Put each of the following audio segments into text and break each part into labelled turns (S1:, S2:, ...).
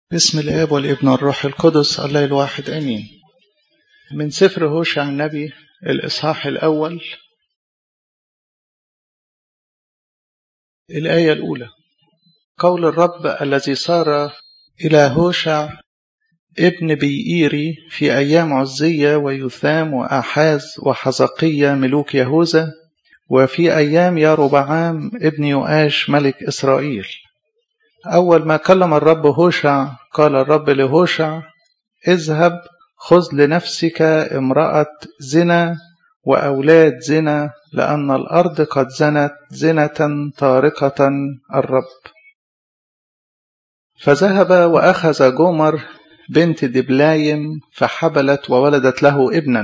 S1: بسم الآب والابن والروح القدس الله الواحد أمين من سفر هوشع النبي الإصحاح الأول الآية الأولى قول الرب الذي صار إلى هوشع ابن بيئيري في أيام عزية ويثام وأحاز وحزقية ملوك يهوذا وفي أيام ياربعام ابن يؤاش ملك إسرائيل أول ما كلم الرب هوشع قال الرب لهوشع اذهب خذ لنفسك امرأة زنا وأولاد زنا لأن الأرض قد زنت زنة طارقة الرب فذهب وأخذ جومر بنت دبلايم فحبلت وولدت له ابنا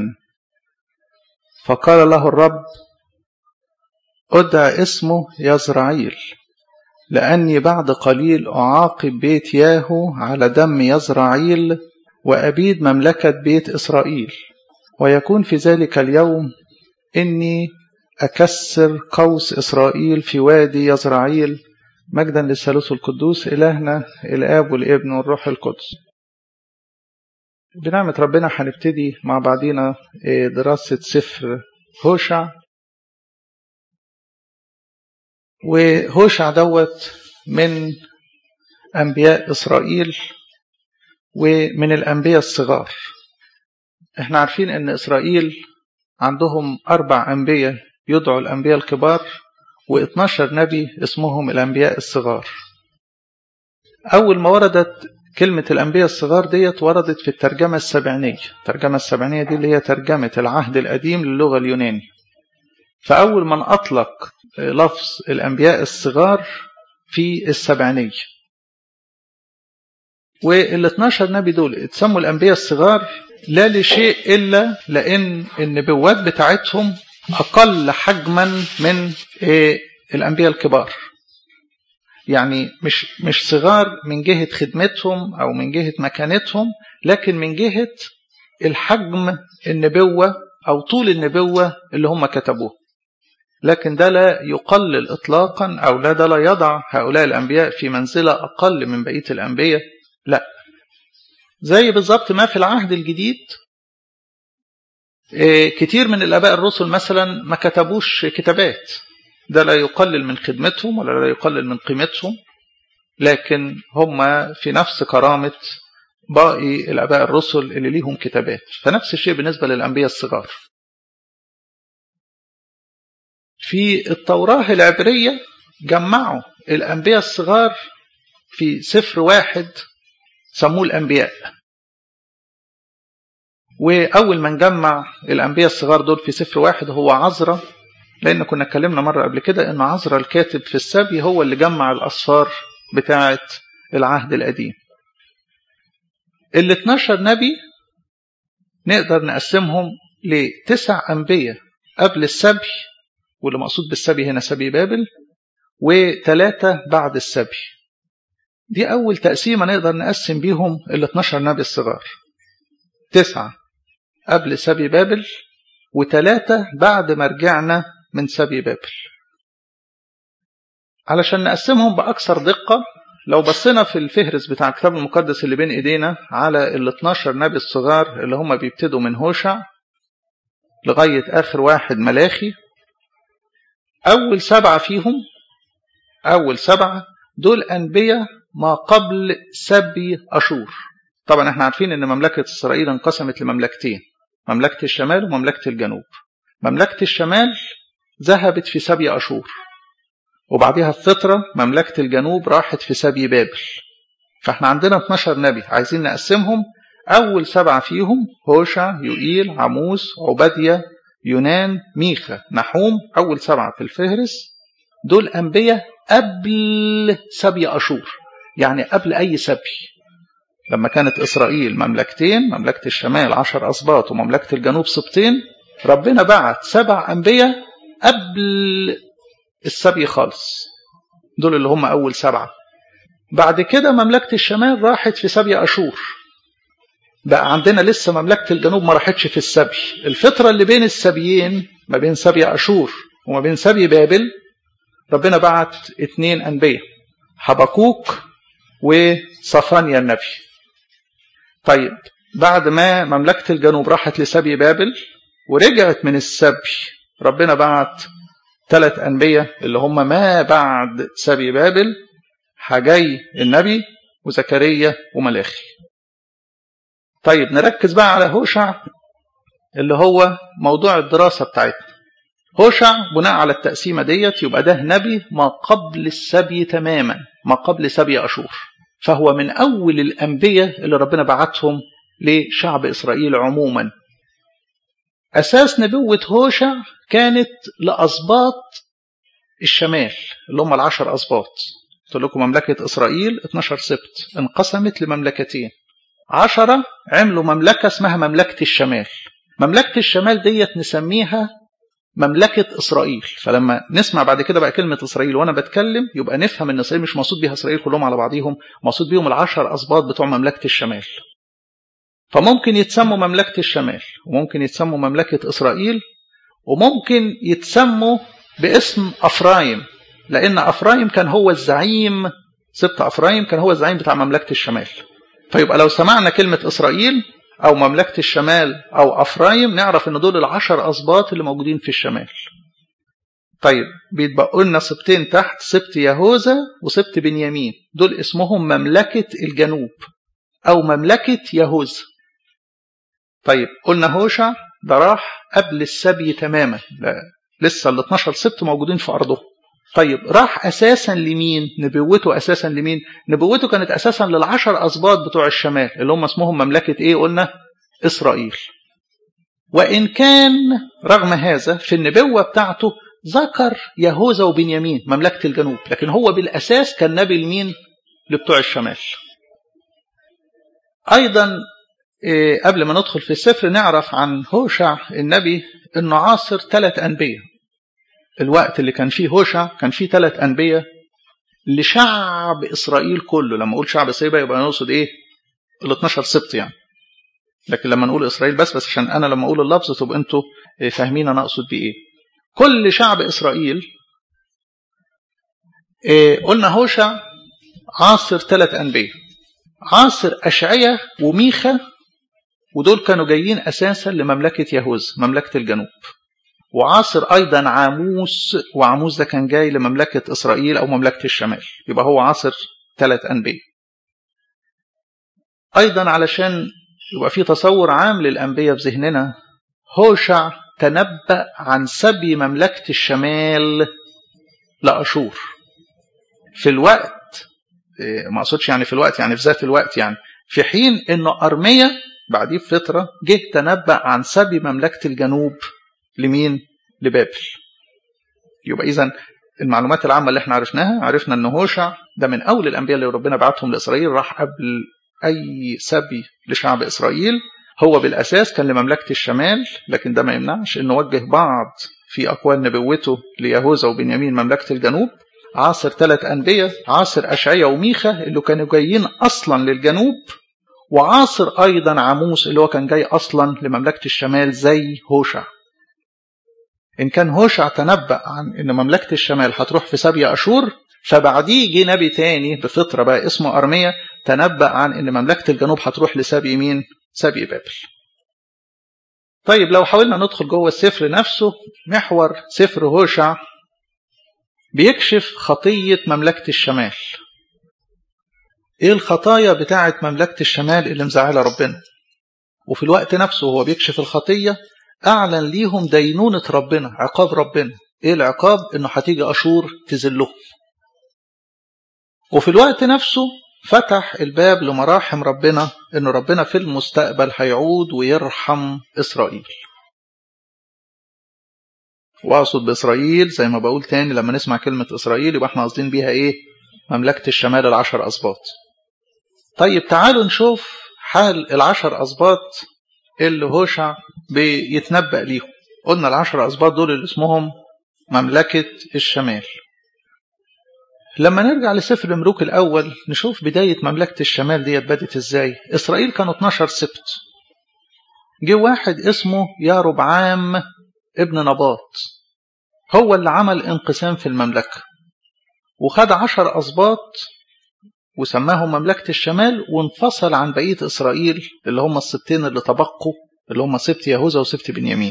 S1: فقال له الرب ادع اسمه يزرعيل لأني بعد قليل أعاقب بيت ياهو على دم يزرعيل وأبيد مملكة بيت إسرائيل ويكون في ذلك اليوم إني أكسر قوس إسرائيل في وادي يزرعيل مجدا للثالوث القدوس إلهنا الآب والابن والروح القدس بنعمة ربنا هنبتدي مع بعضينا دراسة سفر هوشع وهوشع دوت من أنبياء إسرائيل ومن الأنبياء الصغار احنا عارفين أن إسرائيل عندهم أربع أنبياء يدعوا الأنبياء الكبار و12 نبي اسمهم الأنبياء الصغار أول ما وردت كلمة الأنبياء الصغار ديت وردت في الترجمة السبعينية الترجمة السبعينية دي اللي هي ترجمة العهد القديم للغة اليوناني فأول من أطلق لفظ الأنبياء الصغار في السبعينية وال 12 نبي دول اتسموا الأنبياء الصغار لا لشيء إلا لأن النبوات بتاعتهم أقل حجما من الأنبياء الكبار يعني مش مش صغار من جهة خدمتهم أو من جهة مكانتهم لكن من جهة الحجم النبوة أو طول النبوة اللي هم كتبوه لكن ده لا يقلل إطلاقا أو لا ده لا يضع هؤلاء الأنبياء في منزلة أقل من بقية الأنبياء لا زي بالظبط ما في العهد الجديد كتير من الآباء الرسل مثلا ما كتبوش كتابات ده لا يقلل من خدمتهم ولا لا يقلل من قيمتهم لكن هم في نفس كرامة باقي الآباء الرسل اللي ليهم كتابات فنفس الشيء بالنسبة للأنبياء الصغار في التوراة العبرية جمعوا الأنبياء الصغار في سفر واحد سموه الأنبياء وأول من جمع الأنبياء الصغار دول في سفر واحد هو عزرا لأن كنا اتكلمنا مرة قبل كده إن عزرا الكاتب في السبي هو اللي جمع الأسفار بتاعة العهد القديم ال 12 نبي نقدر نقسمهم لتسع أنبياء قبل السبي واللي مقصود بالسبي هنا سبي بابل وثلاثة بعد السبي دي أول تقسيمة نقدر نقسم بيهم ال 12 نبي الصغار تسعة قبل سبي بابل وثلاثة بعد ما رجعنا من سبي بابل علشان نقسمهم بأكثر دقة لو بصينا في الفهرس بتاع الكتاب المقدس اللي بين ايدينا على ال 12 نبي الصغار اللي هم بيبتدوا من هوشع لغاية آخر واحد ملاخي أول سبعة فيهم أول سبعة دول أنبياء ما قبل سبي أشور طبعا احنا عارفين ان مملكة إسرائيل انقسمت لمملكتين مملكة الشمال ومملكة الجنوب مملكة الشمال ذهبت في سبي أشور وبعدها الفترة مملكة الجنوب راحت في سبي بابل فاحنا عندنا 12 نبي عايزين نقسمهم أول سبعة فيهم هوشع يوئيل عموس عبدية يونان ميخا نحوم أول سبعة في الفهرس دول أنبياء قبل سبي أشور يعني قبل أي سبي لما كانت إسرائيل مملكتين مملكة الشمال عشر أسباط ومملكة الجنوب سبطين ربنا بعت سبع أنبياء قبل السبي خالص دول اللي هم أول سبعة بعد كده مملكة الشمال راحت في سبي أشور بقى عندنا لسه مملكة الجنوب ما راحتش في السبي الفترة اللي بين السبيين ما بين سبي أشور وما بين سبي بابل ربنا بعت اتنين أنبياء حبكوك وصفانيا النبي طيب بعد ما مملكة الجنوب راحت لسبي بابل ورجعت من السبي ربنا بعت ثلاث أنبياء اللي هم ما بعد سبي بابل حجي النبي وزكريا وملاخي طيب نركز بقى على هوشع اللي هو موضوع الدراسة بتاعتنا هوشع بناء على التقسيمة ديت يبقى ده نبي ما قبل السبي تماما ما قبل سبي أشور فهو من أول الأنبياء اللي ربنا بعتهم لشعب إسرائيل عموما أساس نبوة هوشع كانت لأسباط الشمال اللي هم العشر أسباط قلت لكم مملكة إسرائيل 12 سبت انقسمت لمملكتين عشرة عملوا مملكة اسمها مملكة الشمال مملكة الشمال ديت نسميها مملكة إسرائيل فلما نسمع بعد كده بقى كلمة إسرائيل وأنا بتكلم يبقى نفهم إن إسرائيل مش مقصود بيها إسرائيل كلهم على بعضيهم مقصود بيهم العشر أسباط بتوع مملكة الشمال فممكن يتسموا مملكة الشمال وممكن يتسموا مملكة إسرائيل وممكن يتسموا باسم أفرايم لأن أفرايم كان هو الزعيم سبط أفرايم كان هو الزعيم بتاع مملكة الشمال فيبقى لو سمعنا كلمة إسرائيل أو مملكة الشمال أو أفرايم نعرف إن دول العشر أسباط اللي موجودين في الشمال طيب بيتبقوا لنا سبتين تحت سبت يهوذا وسبت بنيامين دول اسمهم مملكة الجنوب أو مملكة يهوذا طيب قلنا هوشع ده راح قبل السبي تماما لا لسه ال 12 سبت موجودين في أرضه طيب راح أساسا لمين نبوته أساسا لمين نبوته كانت أساسا للعشر أسباط بتوع الشمال اللي هم اسمهم مملكة إيه قلنا إسرائيل وإن كان رغم هذا في النبوة بتاعته ذكر يهوذا وبنيامين مملكة الجنوب لكن هو بالأساس كان نبي لمين لبتوع الشمال أيضا قبل ما ندخل في السفر نعرف عن هوشع النبي انه عاصر ثلاث انبياء الوقت اللي كان فيه هوشع كان فيه ثلاث انبياء لشعب اسرائيل كله لما اقول شعب اسرائيل يبقى نقصد ايه ال 12 سبط يعني لكن لما نقول اسرائيل بس بس عشان انا لما اقول اللفظ تبقى انتوا فاهمين انا اقصد بيه ايه كل شعب اسرائيل إيه قلنا هوشع عاصر ثلاث انبياء عاصر اشعيا وميخا ودول كانوا جايين أساسا لمملكة يهوذا مملكة الجنوب وعاصر أيضا عاموس وعاموس ده كان جاي لمملكة إسرائيل أو مملكة الشمال يبقى هو عاصر ثلاث أنبياء أيضا علشان يبقى في تصور عام للأنبياء في ذهننا هوشع تنبأ عن سبي مملكة الشمال لأشور في الوقت ما أقصدش يعني في الوقت يعني في ذات الوقت يعني في حين أنه أرمية بعديه بفترة جه تنبأ عن سبي مملكة الجنوب لمين؟ لبابل. يبقى إذا المعلومات العامة اللي احنا عرفناها عرفنا أن هوشع ده من أول الأنبياء اللي ربنا بعتهم لإسرائيل راح قبل أي سبي لشعب إسرائيل هو بالأساس كان لمملكة الشمال لكن ده ما يمنعش أنه وجه بعض في أقوال نبوته ليهوذا وبنيامين مملكة الجنوب عاصر ثلاث أنبياء عاصر أشعيا وميخا اللي كانوا جايين أصلا للجنوب وعاصر أيضا عاموس اللي هو كان جاي أصلا لمملكة الشمال زي هوشع إن كان هوشع تنبأ عن إن مملكة الشمال هتروح في سبي أشور فبعديه جه نبي تاني بفترة بقى اسمه أرمية تنبأ عن إن مملكة الجنوب هتروح لسبي مين؟ سبي بابل. طيب لو حاولنا ندخل جوه السفر نفسه محور سفر هوشع بيكشف خطية مملكة الشمال ايه الخطايا بتاعه مملكه الشمال اللي مزعله ربنا وفي الوقت نفسه هو بيكشف الخطيه اعلن ليهم دينونه ربنا عقاب ربنا ايه العقاب انه هتيجي اشور تذلهم وفي الوقت نفسه فتح الباب لمراحم ربنا انه ربنا في المستقبل هيعود ويرحم اسرائيل واقصد باسرائيل زي ما بقول تاني لما نسمع كلمه اسرائيل يبقى احنا قاصدين بيها ايه مملكه الشمال العشر اسباط طيب تعالوا نشوف حال العشر أسباط اللي هوشع بيتنبأ ليهم قلنا العشر أسباط دول اللي اسمهم مملكة الشمال لما نرجع لسفر ملوك الأول نشوف بداية مملكة الشمال ديت بدت ازاي إسرائيل كانوا 12 سبت جه واحد اسمه يا ربعام ابن نباط هو اللي عمل انقسام في المملكة وخد عشر أسباط وسماهم مملكة الشمال وانفصل عن بقية إسرائيل اللي هم السبتين اللي تبقوا اللي هم سبت يهوذا وسبت بنيامين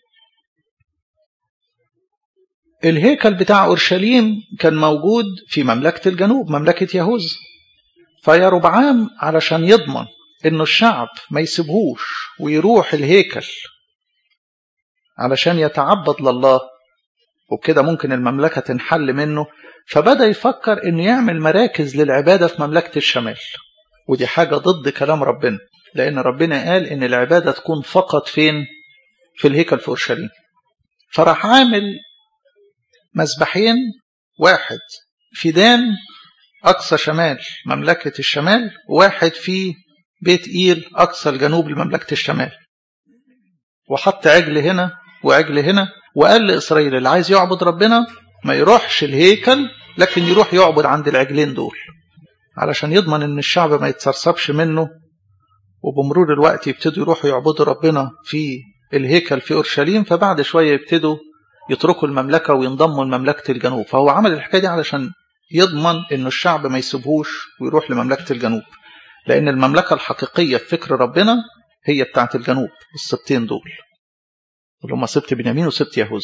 S1: الهيكل بتاع أورشليم كان موجود في مملكة الجنوب مملكة يهوذا فيا ربعام علشان يضمن انه الشعب ما يسيبهوش ويروح الهيكل علشان يتعبد لله وبكده ممكن المملكة تنحل منه فبدأ يفكر انه يعمل مراكز للعبادة في مملكة الشمال ودي حاجة ضد كلام ربنا لأن ربنا قال إن العبادة تكون فقط فين في الهيكل في أورشليم فراح عامل مذبحين واحد في دان أقصى شمال مملكة الشمال وواحد في بيت إيل أقصى الجنوب لمملكة الشمال وحط عجل هنا وعجل هنا وقال لإسرائيل اللي عايز يعبد ربنا ما يروحش الهيكل لكن يروح يعبد عند العجلين دول علشان يضمن ان الشعب ما يتسرسبش منه وبمرور الوقت يبتدوا يروحوا يعبدوا ربنا في الهيكل في اورشليم فبعد شويه يبتدوا يتركوا المملكه وينضموا لمملكه الجنوب فهو عمل الحكايه دي علشان يضمن ان الشعب ما يسيبهوش ويروح لمملكه الجنوب لان المملكه الحقيقيه في فكر ربنا هي بتاعه الجنوب السبتين دول اللي هم سبت بنيامين وسبت يهوذا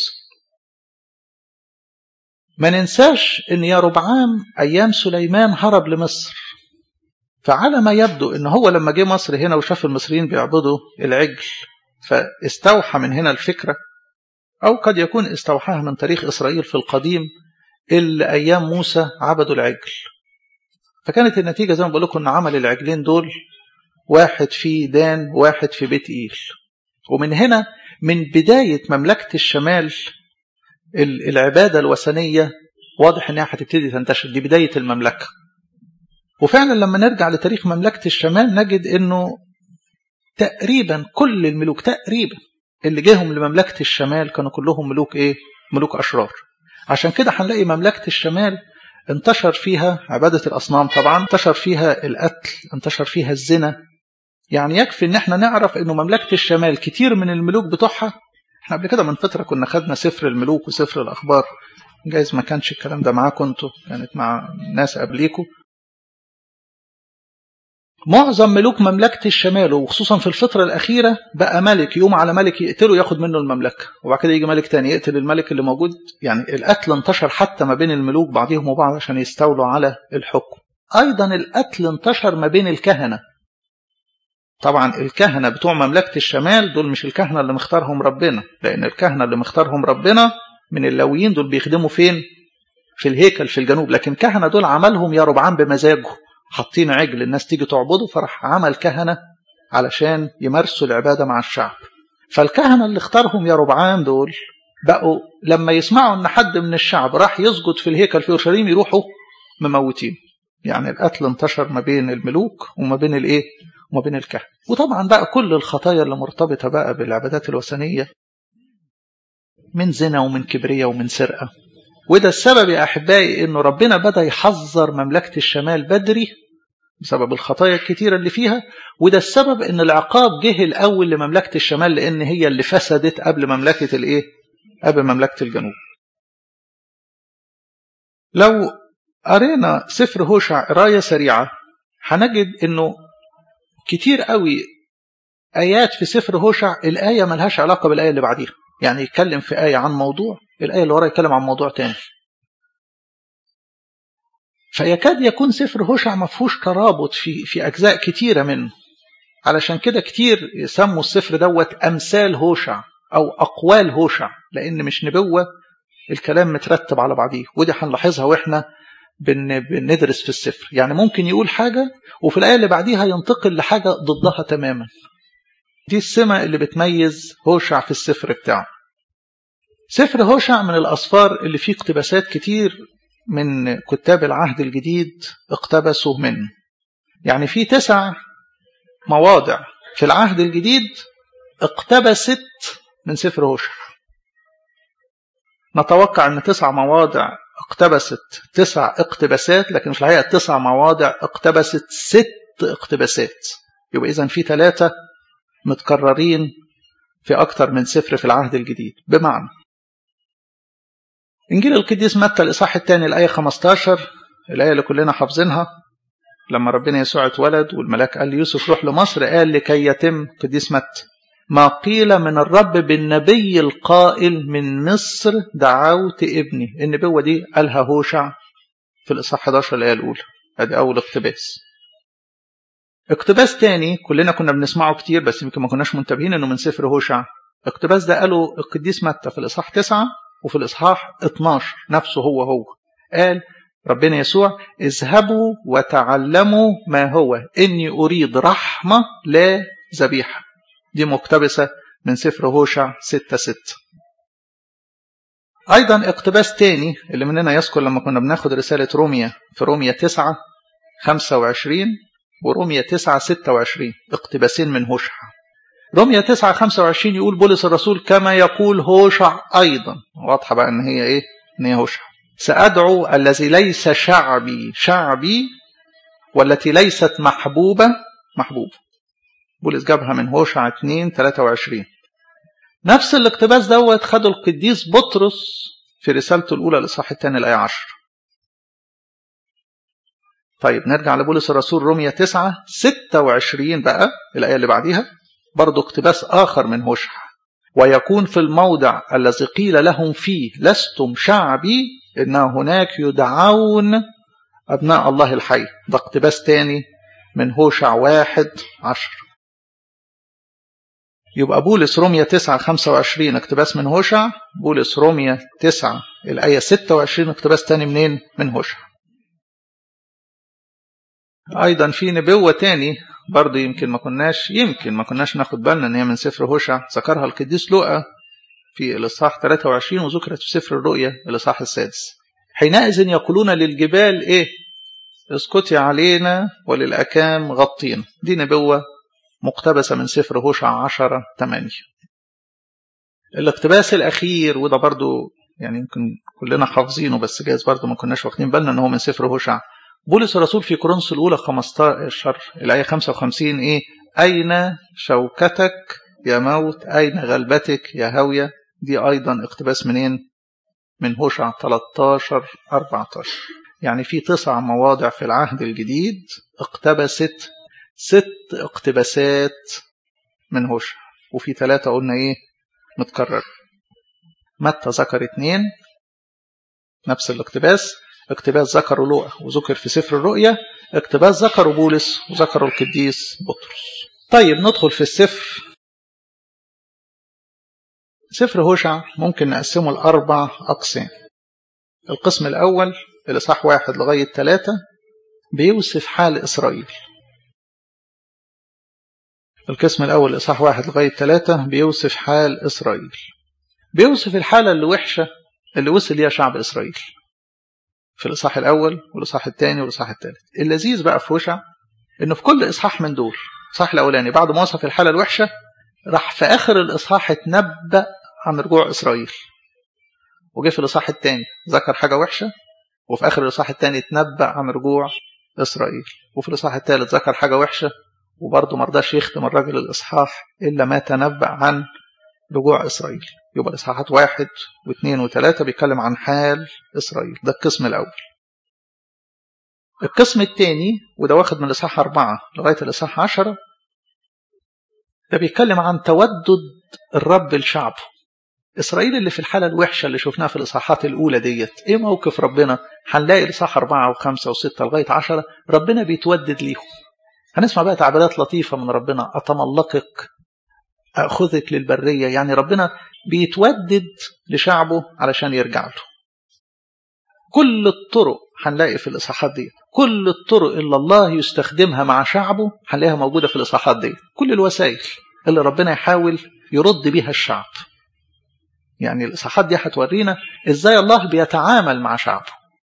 S1: ما ننساش ان يا ربعام ايام سليمان هرب لمصر فعلى ما يبدو ان هو لما جه مصر هنا وشاف المصريين بيعبدوا العجل فاستوحى من هنا الفكره او قد يكون استوحاها من تاريخ اسرائيل في القديم اللي ايام موسى عبدوا العجل فكانت النتيجه زي ما بقول لكم ان عمل العجلين دول واحد في دان واحد في بيت ايل ومن هنا من بدايه مملكه الشمال العبادة الوثنية واضح انها هتبتدي تنتشر دي بداية المملكة وفعلا لما نرجع لتاريخ مملكة الشمال نجد انه تقريبا كل الملوك تقريبا اللي جاهم لمملكة الشمال كانوا كلهم ملوك ايه ملوك اشرار عشان كده هنلاقي مملكة الشمال انتشر فيها عبادة الأصنام طبعا انتشر فيها القتل انتشر فيها الزنا يعني يكفي ان احنا نعرف انه مملكة الشمال كتير من الملوك بتوعها احنا قبل كده من فترة كنا خدنا سفر الملوك وسفر الأخبار جايز ما كانش الكلام ده معاكم انتوا كانت مع ناس قبليكم معظم ملوك مملكة الشمال وخصوصا في الفترة الأخيرة بقى ملك يقوم على ملك يقتله ياخد منه المملكة وبعد كده يجي ملك تاني يقتل الملك اللي موجود يعني القتل انتشر حتى ما بين الملوك بعضهم وبعض عشان يستولوا على الحكم أيضا القتل انتشر ما بين الكهنة طبعا الكهنة بتوع مملكة الشمال دول مش الكهنة اللي مختارهم ربنا لأن الكهنة اللي مختارهم ربنا من اللويين دول بيخدموا فين في الهيكل في الجنوب لكن كهنة دول عملهم يا ربعان بمزاجه حاطين عجل الناس تيجي تعبده فراح عمل كهنة علشان يمارسوا العبادة مع الشعب فالكهنة اللي اختارهم يا ربعان دول بقوا لما يسمعوا ان حد من الشعب راح يسجد في الهيكل في اورشليم يروحوا مموتين يعني القتل انتشر ما بين الملوك وما بين الايه وما بين الكهنة وطبعا بقى كل الخطايا اللي مرتبطة بقى بالعبادات الوثنية من زنا ومن كبرية ومن سرقة وده السبب يا أحبائي أنه ربنا بدأ يحذر مملكة الشمال بدري بسبب الخطايا الكتيرة اللي فيها وده السبب أن العقاب جه الأول لمملكة الشمال لأن هي اللي فسدت قبل مملكة الإيه؟ قبل مملكة الجنوب لو قرينا سفر هوشع قراية سريعة هنجد أنه كتير قوي آيات في سفر هوشع الآية ملهاش علاقة بالآية اللي بعديها يعني يتكلم في آية عن موضوع الآية اللي ورا يتكلم عن موضوع تاني فيكاد يكون سفر هوشع ما فيهوش ترابط في في أجزاء كتيرة منه علشان كده كتير يسموا السفر دوت أمثال هوشع أو أقوال هوشع لأن مش نبوة الكلام مترتب على بعضيه ودي هنلاحظها واحنا بن بندرس في السفر يعني ممكن يقول حاجة وفي الآية اللي بعديها ينتقل لحاجة ضدها تماما دي السمة اللي بتميز هوشع في السفر بتاعه سفر هوشع من الأصفار اللي فيه اقتباسات كتير من كتاب العهد الجديد اقتبسوا منه يعني في تسع مواضع في العهد الجديد اقتبست من سفر هوشع نتوقع ان تسع مواضع اقتبست تسع اقتباسات لكن في الحقيقة تسع مواضع اقتبست ست اقتباسات يبقى إذا في ثلاثة متكررين في أكثر من سفر في العهد الجديد بمعنى إنجيل القديس متى الإصحاح الثاني الآية 15 الآية اللي كلنا حافظينها لما ربنا يسوع اتولد والملاك قال ليوسف روح لمصر قال لكي يتم قديس متى ما قيل من الرب بالنبي القائل من مصر دعوت ابني النبوة دي قالها هوشع في الإصحاح 11 الآية الأولى ادي أول اقتباس اقتباس تاني كلنا كنا بنسمعه كتير بس يمكن ما كناش منتبهين انه من سفر هوشع اقتباس ده قاله القديس متى في الإصحاح 9 وفي الإصحاح 12 نفسه هو هو قال ربنا يسوع اذهبوا وتعلموا ما هو إني أريد رحمة لا ذبيحة دي مقتبسة من سفر هوشع 6 6 أيضا اقتباس تاني اللي مننا يذكر لما كنا بناخد رسالة روميا في روميا 9 25 وروميا 9 26 اقتباسين من هوشع روميا 9 25 يقول بولس الرسول كما يقول هوشع أيضا واضحة بقى إن هي إيه؟ إن هي هوشع سأدعو الذي ليس شعبي شعبي والتي ليست محبوبة محبوبة بولس جابها من هوشع 2 23 نفس الاقتباس دوت خده القديس بطرس في رسالته الأولى الإصحاح الثاني الآية 10 طيب نرجع لبولس الرسول روميا 9 26 بقى الآية اللي بعديها برضه اقتباس آخر من هوشع ويكون في الموضع الذي قيل لهم فيه لستم شعبي إن هناك يدعون أبناء الله الحي ده اقتباس تاني من هوشع واحد عشر يبقى بولس روميا 9 25 اقتباس من هوشع بولس روميا 9 الآية 26 اقتباس تاني منين من هوشع أيضا في نبوة تاني برضه يمكن ما كناش يمكن ما كناش ناخد بالنا ان هي من سفر هوشع ذكرها القديس لوقا في الاصحاح 23 وذكرت في سفر الرؤيا الاصحاح السادس حينئذ يقولون للجبال ايه اسكتي علينا وللاكام غطينا دي نبوه مقتبسه من سفر هوشع 10 8 الاقتباس الاخير وده برضه يعني يمكن كلنا حافظينه بس جايز برضه ما كناش واخدين بالنا ان هو من سفر هوشع بولس الرسول في كورنثوس الأولى 15 الآية 55 إيه؟ أين شوكتك يا موت؟ أين غلبتك يا هاوية؟ دي أيضا اقتباس منين؟ من هوشع 13 14 يعني في تسع مواضع في العهد الجديد اقتبست ست اقتباسات من هوشع وفي ثلاثة قلنا إيه؟ متكرر متى ذكر اثنين نفس الاقتباس اقتباس ذكره لوقا وذكر في سفر الرؤيا اقتباس ذكره بولس وذكره القديس بطرس طيب ندخل في السفر سفر هوشع ممكن نقسمه لأربع أقسام القسم الأول الإصحاح واحد لغاية ثلاثة بيوصف حال إسرائيل القسم الأول الإصحاح واحد لغاية ثلاثة بيوصف حال إسرائيل بيوصف الحالة اللي وحشة اللي وصل ليها شعب إسرائيل في الإصحاح الأول والإصحاح الثاني والإصحاح الثالث اللذيذ بقى في هوشع إنه في كل إصحاح من دول الإصحاح الأولاني بعد ما وصف الحالة الوحشة راح في آخر الإصحاح اتنبأ عن رجوع إسرائيل وجه في الإصحاح الثاني ذكر حاجة وحشة وفي آخر الإصحاح الثاني اتنبأ عن رجوع إسرائيل وفي الإصحاح الثالث ذكر حاجة وحشة وبرضه ما رضاش يختم الراجل الإصحاح إلا ما تنبأ عن رجوع إسرائيل يبقى الإصحاحات واحد واثنين وثلاثة بيتكلم عن حال إسرائيل ده القسم الأول القسم الثاني وده واخد من الإصحاح أربعة لغاية الإصحاح عشرة ده بيتكلم عن تودد الرب لشعبه إسرائيل اللي في الحالة الوحشة اللي شفناها في الإصحاحات الأولى ديت إيه موقف ربنا هنلاقي الإصحاح أربعة وخمسة وستة لغاية عشرة ربنا بيتودد ليهم هنسمع بقى تعبيرات لطيفة من ربنا أتملقك أخذك للبرية يعني ربنا بيتودد لشعبه علشان يرجع له كل الطرق هنلاقي في الإصحاحات دي كل الطرق اللي الله يستخدمها مع شعبه هنلاقيها موجودة في الإصحاحات دي كل الوسائل اللي ربنا يحاول يرد بيها الشعب يعني الإصحاحات دي هتورينا إزاي الله بيتعامل مع شعبه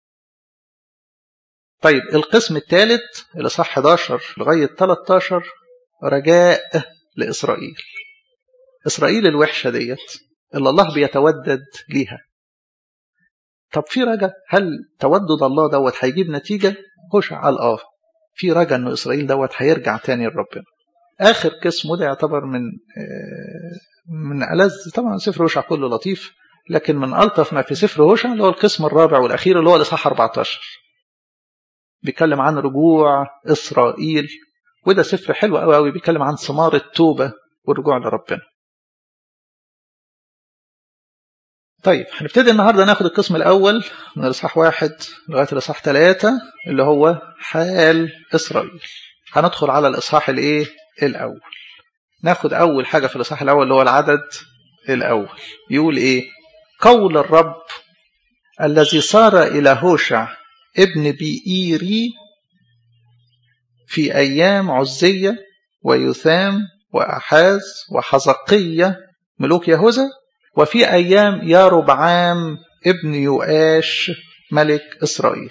S1: طيب القسم الثالث الإصحاح 11 لغاية 13 رجاء لإسرائيل إسرائيل الوحشة ديت اللي الله بيتودد ليها طب في رجا هل تودد الله دوت هيجيب نتيجة هوشع قال اه في رجا انه اسرائيل دوت هيرجع تاني لربنا اخر قسم وده يعتبر من من ألذ طبعا سفر هوشع كله لطيف لكن من ألطف ما في سفر هوشع اللي هو القسم الرابع والأخير اللي هو الإصحاح 14 بيتكلم عن رجوع إسرائيل وده سفر حلو قوي قوي بيتكلم عن ثمار التوبة والرجوع لربنا طيب هنبتدي النهاردة ناخد القسم الأول من الإصحاح واحد لغاية الإصحاح ثلاثة اللي هو حال إسرائيل هندخل على الإصحاح الإيه الأول ناخد أول حاجة في الإصحاح الأول اللي هو العدد الأول يقول إيه قول الرب الذي صار إلى هوشع ابن بيئيري في أيام عزية ويثام وأحاز وحزقية ملوك يهوذا وفي أيام ياربعام ابن يؤاش ملك إسرائيل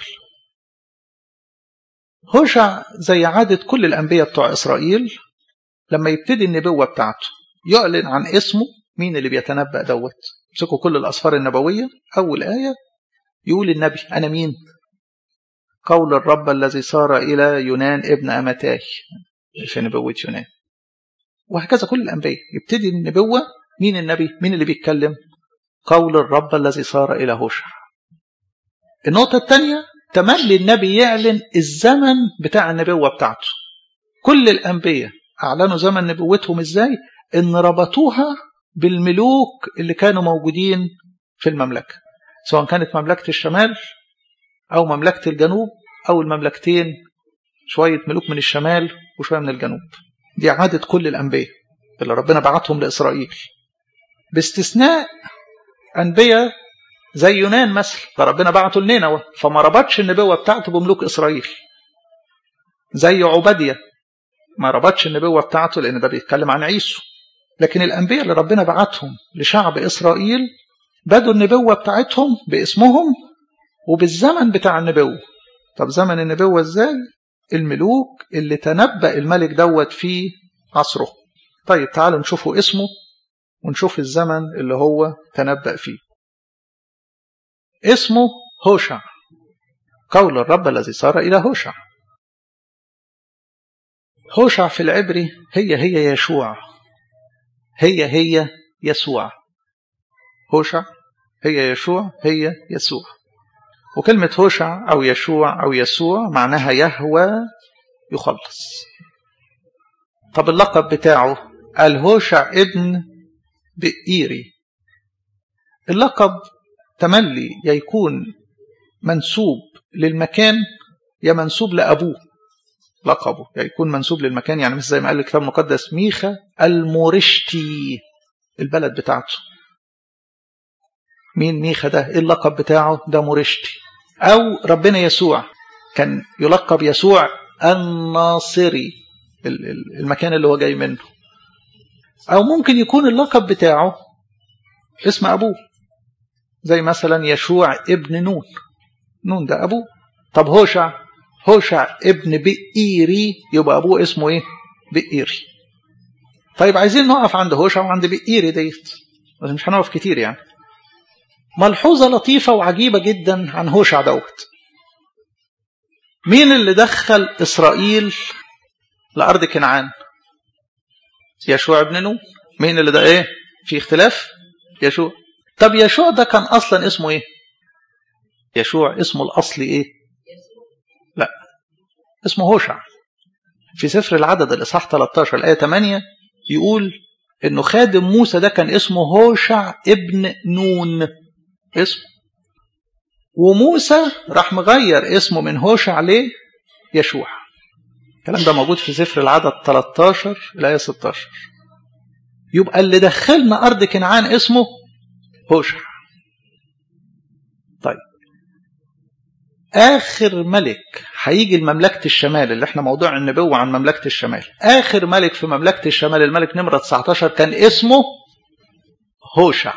S1: هوشع زي عادة كل الأنبياء بتوع إسرائيل لما يبتدي النبوة بتاعته يعلن عن اسمه مين اللي بيتنبأ دوت امسكوا كل الأسفار النبوية أول آية يقول النبي أنا مين قول الرب الذي صار إلى يونان ابن أمتاي في نبوة يونان وهكذا كل الأنبياء يبتدي النبوة مين النبي مين اللي بيتكلم قول الرب الذي صار إلى هوشع النقطة الثانية تملي النبي يعلن الزمن بتاع النبوة بتاعته كل الأنبياء أعلنوا زمن نبوتهم إزاي إن ربطوها بالملوك اللي كانوا موجودين في المملكة سواء كانت مملكة الشمال أو مملكة الجنوب أو المملكتين شوية ملوك من الشمال وشوية من الجنوب دي عادة كل الأنبياء اللي ربنا بعتهم لإسرائيل باستثناء أنبياء زي يونان مثلا فربنا بعته لنينوى فما ربطش النبوة بتاعته بملوك إسرائيل زي عبادية ما ربطش النبوة بتاعته لأن ده بيتكلم عن عيسو لكن الأنبياء اللي ربنا بعتهم لشعب إسرائيل بدوا النبوة بتاعتهم باسمهم وبالزمن بتاع النبوة طب زمن النبوة ازاي الملوك اللي تنبأ الملك دوت في عصره طيب تعالوا نشوفوا اسمه ونشوف الزمن اللي هو تنبأ فيه اسمه هوشع قول الرب الذي صار إلى هوشع هوشع في العبري هي هي يشوع هي هي يسوع هوشع هي يشوع هي يسوع وكلمة هوشع أو يشوع أو يسوع معناها يهوى يخلص طب اللقب بتاعه الهوشع ابن بئيري اللقب تملي يا يكون منسوب للمكان يا منسوب لأبوه لقبه يا يكون منسوب للمكان يعني مش زي ما قال الكتاب المقدس ميخا المورشتي البلد بتاعته مين ميخا ده ايه اللقب بتاعه ده مورشتي او ربنا يسوع كان يلقب يسوع الناصري المكان اللي هو جاي منه او ممكن يكون اللقب بتاعه اسم ابوه زي مثلا يشوع ابن نون نون ده ابوه طب هوشع هوشع ابن بئيري يبقى ابوه اسمه ايه بئيري طيب عايزين نقف عند هوشع وعند بئيري ديت بس مش هنقف كتير يعني ملحوظة لطيفة وعجيبة جدا عن هوشع دوت مين اللي دخل إسرائيل لأرض كنعان يشوع ابن نون مين اللي ده ايه في اختلاف يشوع طب يشوع ده كان أصلا اسمه ايه يشوع اسمه الأصلي ايه لا اسمه هوشع في سفر العدد الإصحاح 13 الآية 8 يقول انه خادم موسى ده كان اسمه هوشع ابن نون اسمه وموسى راح مغير اسمه من هوشع ليه يشوع الكلام ده موجود في سفر العدد 13 الآية 16 يبقى اللي دخلنا أرض كنعان اسمه هوشع طيب آخر ملك هيجي لمملكة الشمال اللي احنا موضوع النبوة عن مملكة الشمال آخر ملك في مملكة الشمال الملك نمرة 19 كان اسمه هوشع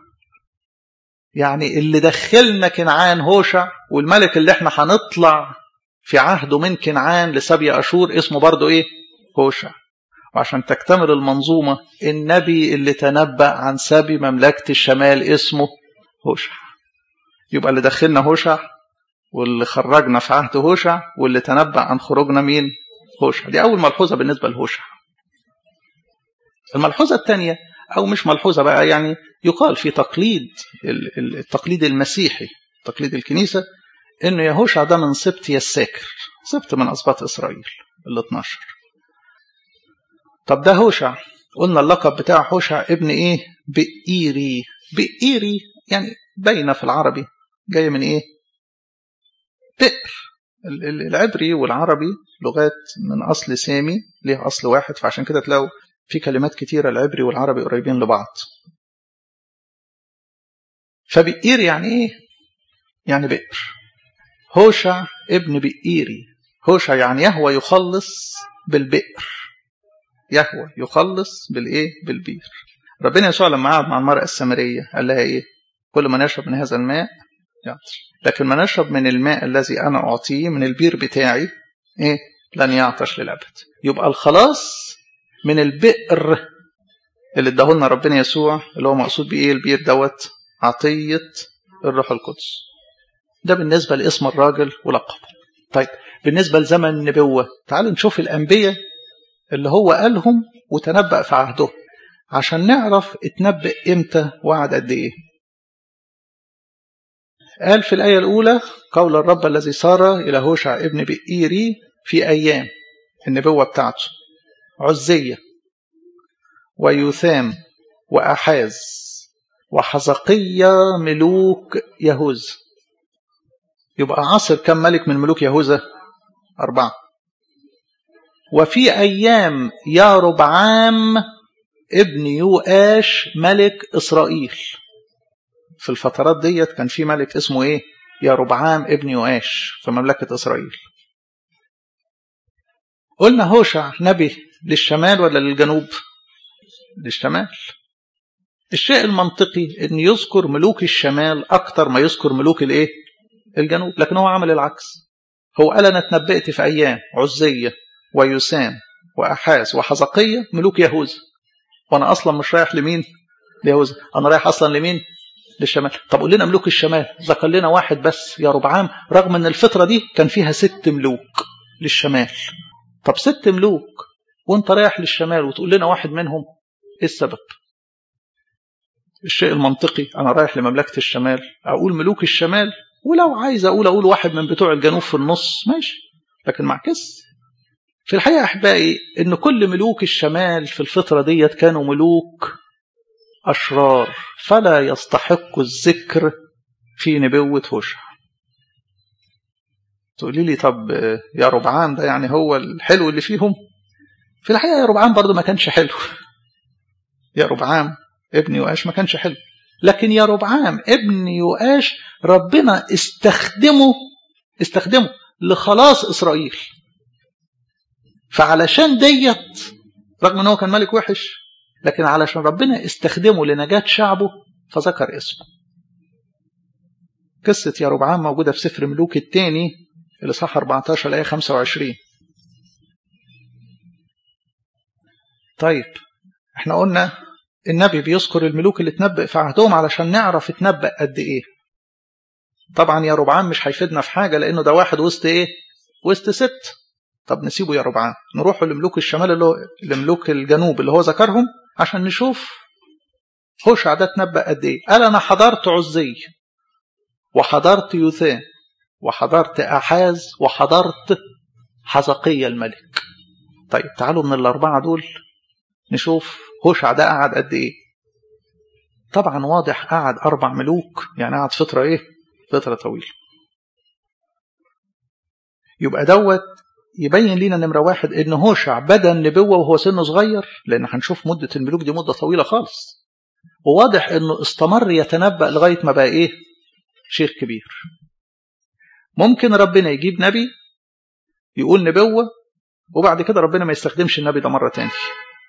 S1: يعني اللي دخلنا كنعان هوشع والملك اللي احنا هنطلع في عهده من كنعان لسبي أشور اسمه برضه ايه هوشع وعشان تكتمل المنظومة النبي اللي تنبأ عن سبي مملكة الشمال اسمه هوشع يبقى اللي دخلنا هوشع واللي خرجنا في عهد هوشع واللي تنبأ عن خروجنا مين هوشع دي أول ملحوظة بالنسبة لهوشع الملحوظة الثانية أو مش ملحوظة بقى يعني يقال في تقليد التقليد المسيحي تقليد الكنيسة إنه يهوشع ده من سبط يساكر سبط من أسباط إسرائيل ال 12 طب ده هوشع قلنا اللقب بتاع هوشع ابن إيه بئيري بئيري يعني باينة في العربي جاية من إيه بئر العبري والعربي لغات من أصل سامي ليه أصل واحد فعشان كده تلاقوا في كلمات كتيرة العبري والعربي قريبين لبعض فبئير يعني ايه يعني بئر هوشع ابن بئيري هوشع يعني يهوى يخلص بالبئر يهوى يخلص بالايه بالبئر ربنا يسوع لما قعد مع المرأة السامرية قال لها ايه كل من يشرب من هذا الماء يعطش لكن من يشرب من الماء الذي انا اعطيه من البير بتاعي ايه لن يعطش للابد يبقى الخلاص من البئر اللي اداهولنا ربنا يسوع اللي هو مقصود بايه البير دوت عطيه الروح القدس ده بالنسبه لاسم الراجل ولقبه طيب بالنسبه لزمن النبوه تعالوا نشوف الانبياء اللي هو قالهم وتنبأ في عهده عشان نعرف اتنبأ امتى وعد قد ايه قال في الآية الأولى قول الرب الذي صار إلى هوشع ابن بئيري في أيام النبوة بتاعته عزية ويثام وأحاز وحزقية ملوك يهوذا يبقى عصر كم ملك من ملوك يهوذا أربعة وفي أيام يا ربعام ابن يؤاش ملك إسرائيل في الفترات ديت كان في ملك اسمه ايه يا ربعام ابن يؤاش في مملكة إسرائيل قلنا هوشع نبي للشمال ولا للجنوب للشمال الشيء المنطقي ان يذكر ملوك الشمال اكتر ما يذكر ملوك الايه الجنوب لكن هو عمل العكس هو قال انا اتنبأت في ايام عزية ويسام واحاز وحزقية ملوك يهوذا وانا اصلا مش رايح لمين ليهوذا انا رايح اصلا لمين للشمال طب قول لنا ملوك الشمال ذكر لنا واحد بس يا ربعام رغم ان الفترة دي كان فيها ست ملوك للشمال طب ست ملوك وانت رايح للشمال وتقول لنا واحد منهم ايه السبب الشيء المنطقي انا رايح لمملكة الشمال اقول ملوك الشمال ولو عايز اقول اقول واحد من بتوع الجنوب في النص ماشي لكن معكس في الحقيقة أحبائي إن كل ملوك الشمال في الفترة ديت كانوا ملوك أشرار فلا يستحق الذكر في نبوة هوشع تقولي لي طب يا ربعام ده يعني هو الحلو اللي فيهم في الحقيقة يا ربعام برضه ما كانش حلو يا ربعام ابن يؤاش ما كانش حلو لكن يا ربعام ابن يؤاش ربنا استخدمه استخدمه لخلاص إسرائيل فعلشان ديت رغم ان هو كان ملك وحش لكن علشان ربنا استخدمه لنجاة شعبه فذكر اسمه قصة يا ربعام موجودة في سفر ملوك الثاني اللي صح 14 الآية 25 طيب احنا قلنا النبي بيذكر الملوك اللي اتنبأ في عهدهم علشان نعرف اتنبأ قد ايه طبعا يا ربعام مش هيفيدنا في حاجة لأنه ده واحد وسط ايه وسط ست طب نسيبه يا ربعام نروح لملوك الشمال اللي هو لملوك الجنوب اللي هو ذكرهم عشان نشوف هوشع ده اتنبأ قد ايه قال انا حضرت عزي وحضرت يوثان وحضرت احاز وحضرت حزقية الملك طيب تعالوا من الاربعه دول نشوف هوشع ده قعد قد ايه طبعا واضح قعد اربع ملوك يعني قعد فتره ايه فتره طويله يبقى دوت يبين لنا نمرة واحد ان هوشع بدا النبوة وهو سنه صغير لان هنشوف مدة الملوك دي مدة طويلة خالص وواضح انه استمر يتنبأ لغاية ما بقى ايه شيخ كبير ممكن ربنا يجيب نبي يقول نبوة وبعد كده ربنا ما يستخدمش النبي ده مرة تاني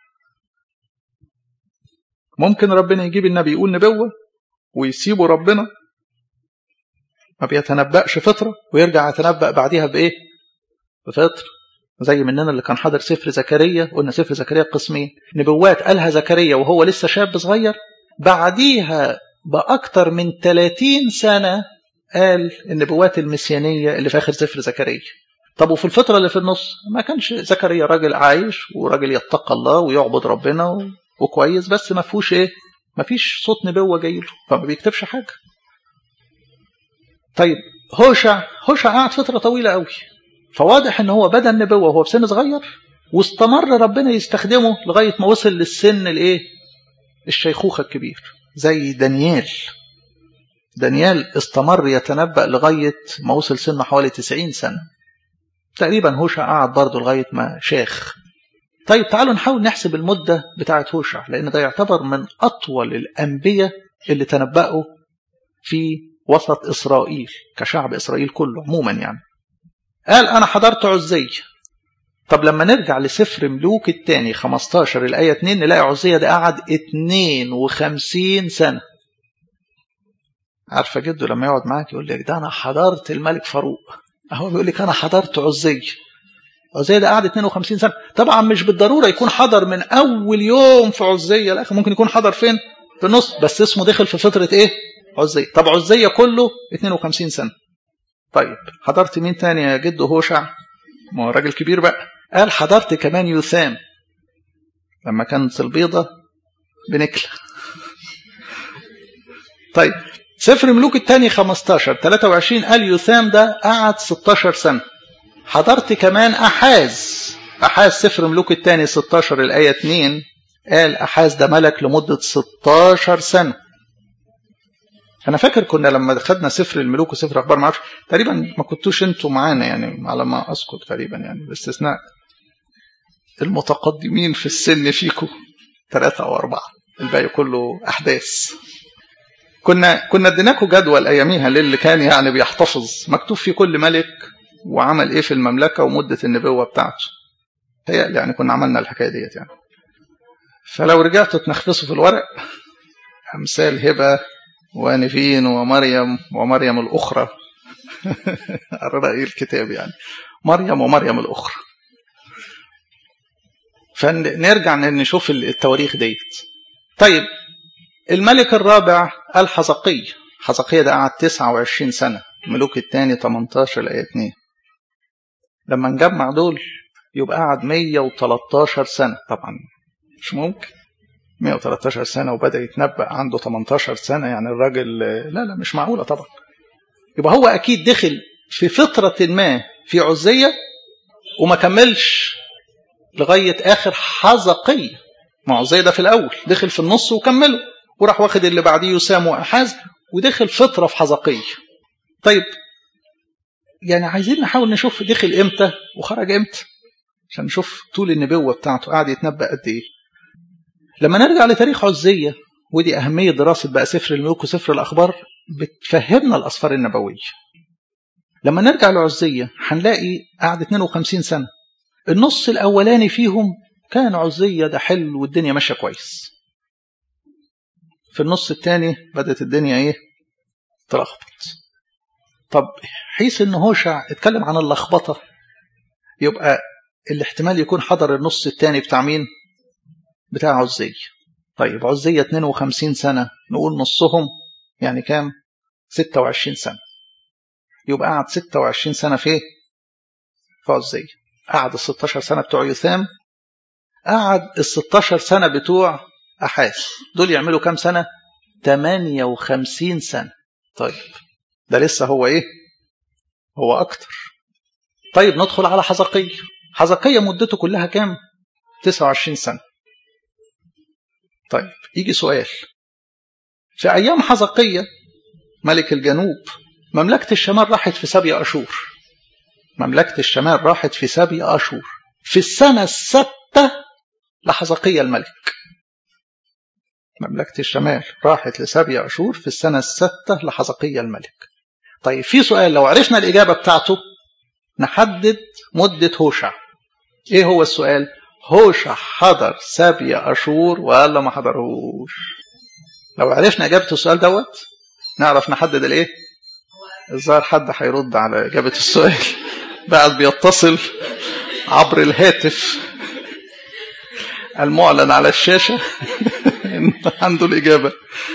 S1: ممكن ربنا يجيب النبي يقول نبوة ويسيبه ربنا ما بيتنبأش فترة ويرجع يتنبأ بعديها بإيه بفترة زي مننا اللي كان حاضر سفر زكريا قلنا سفر زكريا قسمين نبوات قالها زكريا وهو لسه شاب صغير بعديها بأكتر من 30 سنة قال النبوات المسيانية اللي في آخر سفر زكريا طب وفي الفترة اللي في النص ما كانش زكريا راجل عايش وراجل يتقى الله ويعبد ربنا وكويس بس ما فيهوش ايه ما فيش صوت نبوة جاي له فما بيكتبش حاجة طيب هوشع هوشع قعد فترة طويلة قوي فواضح ان هو بدا النبوة وهو في سن صغير واستمر ربنا يستخدمه لغاية ما وصل للسن الايه الشيخوخة الكبير زي دانيال دانيال استمر يتنبأ لغاية ما وصل سنه حوالي 90 سنة تقريبا هوشع قعد برضه لغاية ما شاخ طيب تعالوا نحاول نحسب المدة بتاعة هوشع لأن ده يعتبر من أطول الأنبياء اللي تنبأوا في وسط إسرائيل كشعب إسرائيل كله عموما يعني قال أنا حضرت عزية طب لما نرجع لسفر ملوك الثاني 15 الآية 2 نلاقي عزية ده قعد 52 سنة عارفة جده لما يقعد معاك يقول لك ده أنا حضرت الملك فاروق أهو بيقول لك أنا حضرت عزية عزية ده قعد 52 سنة طبعا مش بالضرورة يكون حضر من أول يوم في عزية لا ممكن يكون حضر فين في النص بس اسمه دخل في فترة إيه عزية طب عزية كله 52 سنة طيب حضرت مين تاني يا جد هوشع ما هو راجل كبير بقى قال حضرت كمان يثام لما كانت البيضة بنكلة طيب سفر ملوك الثاني 15 23 قال يثام ده قعد 16 سنة حضرت كمان أحاز أحاز سفر ملوك الثاني 16 الآية 2 قال أحاز ده ملك لمدة 16 سنة أنا فاكر كنا لما خدنا سفر الملوك وسفر أخبار معرفش تقريبا ما كنتوش أنتوا معانا يعني على ما أذكر تقريبا يعني باستثناء المتقدمين في السن فيكم ثلاثة أو أربعة الباقي كله أحداث كنا كنا اديناكم جدول أياميها للي كان يعني بيحتفظ مكتوب فيه كل ملك وعمل إيه في المملكة ومدة النبوة بتاعته هي يعني كنا عملنا الحكاية ديت يعني فلو رجعتوا تنخفصوا في الورق أمثال هبة ونفين ومريم ومريم الأخرى على رأي الكتاب يعني مريم ومريم الأخرى فنرجع نشوف التواريخ ديت طيب الملك الرابع الحزقي حزقية ده قعد 29 سنة الملوك الثاني 18 الآية 2 لما نجمع دول يبقى قعد 113 سنة طبعا مش ممكن 113 سنة وبدأ يتنبأ عنده 18 سنة يعني الراجل لا لا مش معقولة طبعا يبقى هو أكيد دخل في فترة ما في عزية وما كملش لغاية آخر حزقية ما عزية ده في الأول دخل في النص وكمله وراح واخد اللي بعديه يسام وأحاز ودخل فترة في حزقية طيب يعني عايزين نحاول نشوف دخل امتى وخرج امتى عشان نشوف طول النبوة بتاعته قاعد يتنبأ قد ايه لما نرجع لتاريخ عزية ودي أهمية دراسة بقى سفر الملوك وسفر الأخبار بتفهمنا الأسفار النبوية لما نرجع لعزية هنلاقي قعد 52 سنة النص الأولاني فيهم كان عزية ده حلو والدنيا ماشية كويس في النص الثاني بدأت الدنيا ايه تلخبط طب حيث ان هوشع اتكلم عن اللخبطة يبقى الاحتمال يكون حضر النص الثاني بتاع مين بتاع عزية طيب عزية 52 سنة نقول نصهم يعني كام 26 سنة يبقى قعد 26 سنة في ايه في عزية قعد ال 16 سنة بتوع يثام قعد ال 16 سنة بتوع أحاس دول يعملوا كام سنة 58 سنة طيب ده لسه هو ايه هو اكتر طيب ندخل على حزقية حزقية مدته كلها كام 29 سنة طيب يجي سؤال في أيام حزقية ملك الجنوب مملكة الشمال راحت في سبي أشور مملكة الشمال راحت في سبي أشور في السنة الستة لحزقية الملك مملكة الشمال راحت لسبي أشور في السنة الستة لحزقية الملك طيب في سؤال لو عرفنا الإجابة بتاعته نحدد مدة هوشع إيه هو السؤال هوشع حضر سبي أشور ولا ما حضرهوش لو عرفنا إجابة السؤال دوت نعرف نحدد الإيه الظاهر حد هيرد على إجابة السؤال بعد بيتصل عبر الهاتف المعلن على الشاشة عنده الإجابة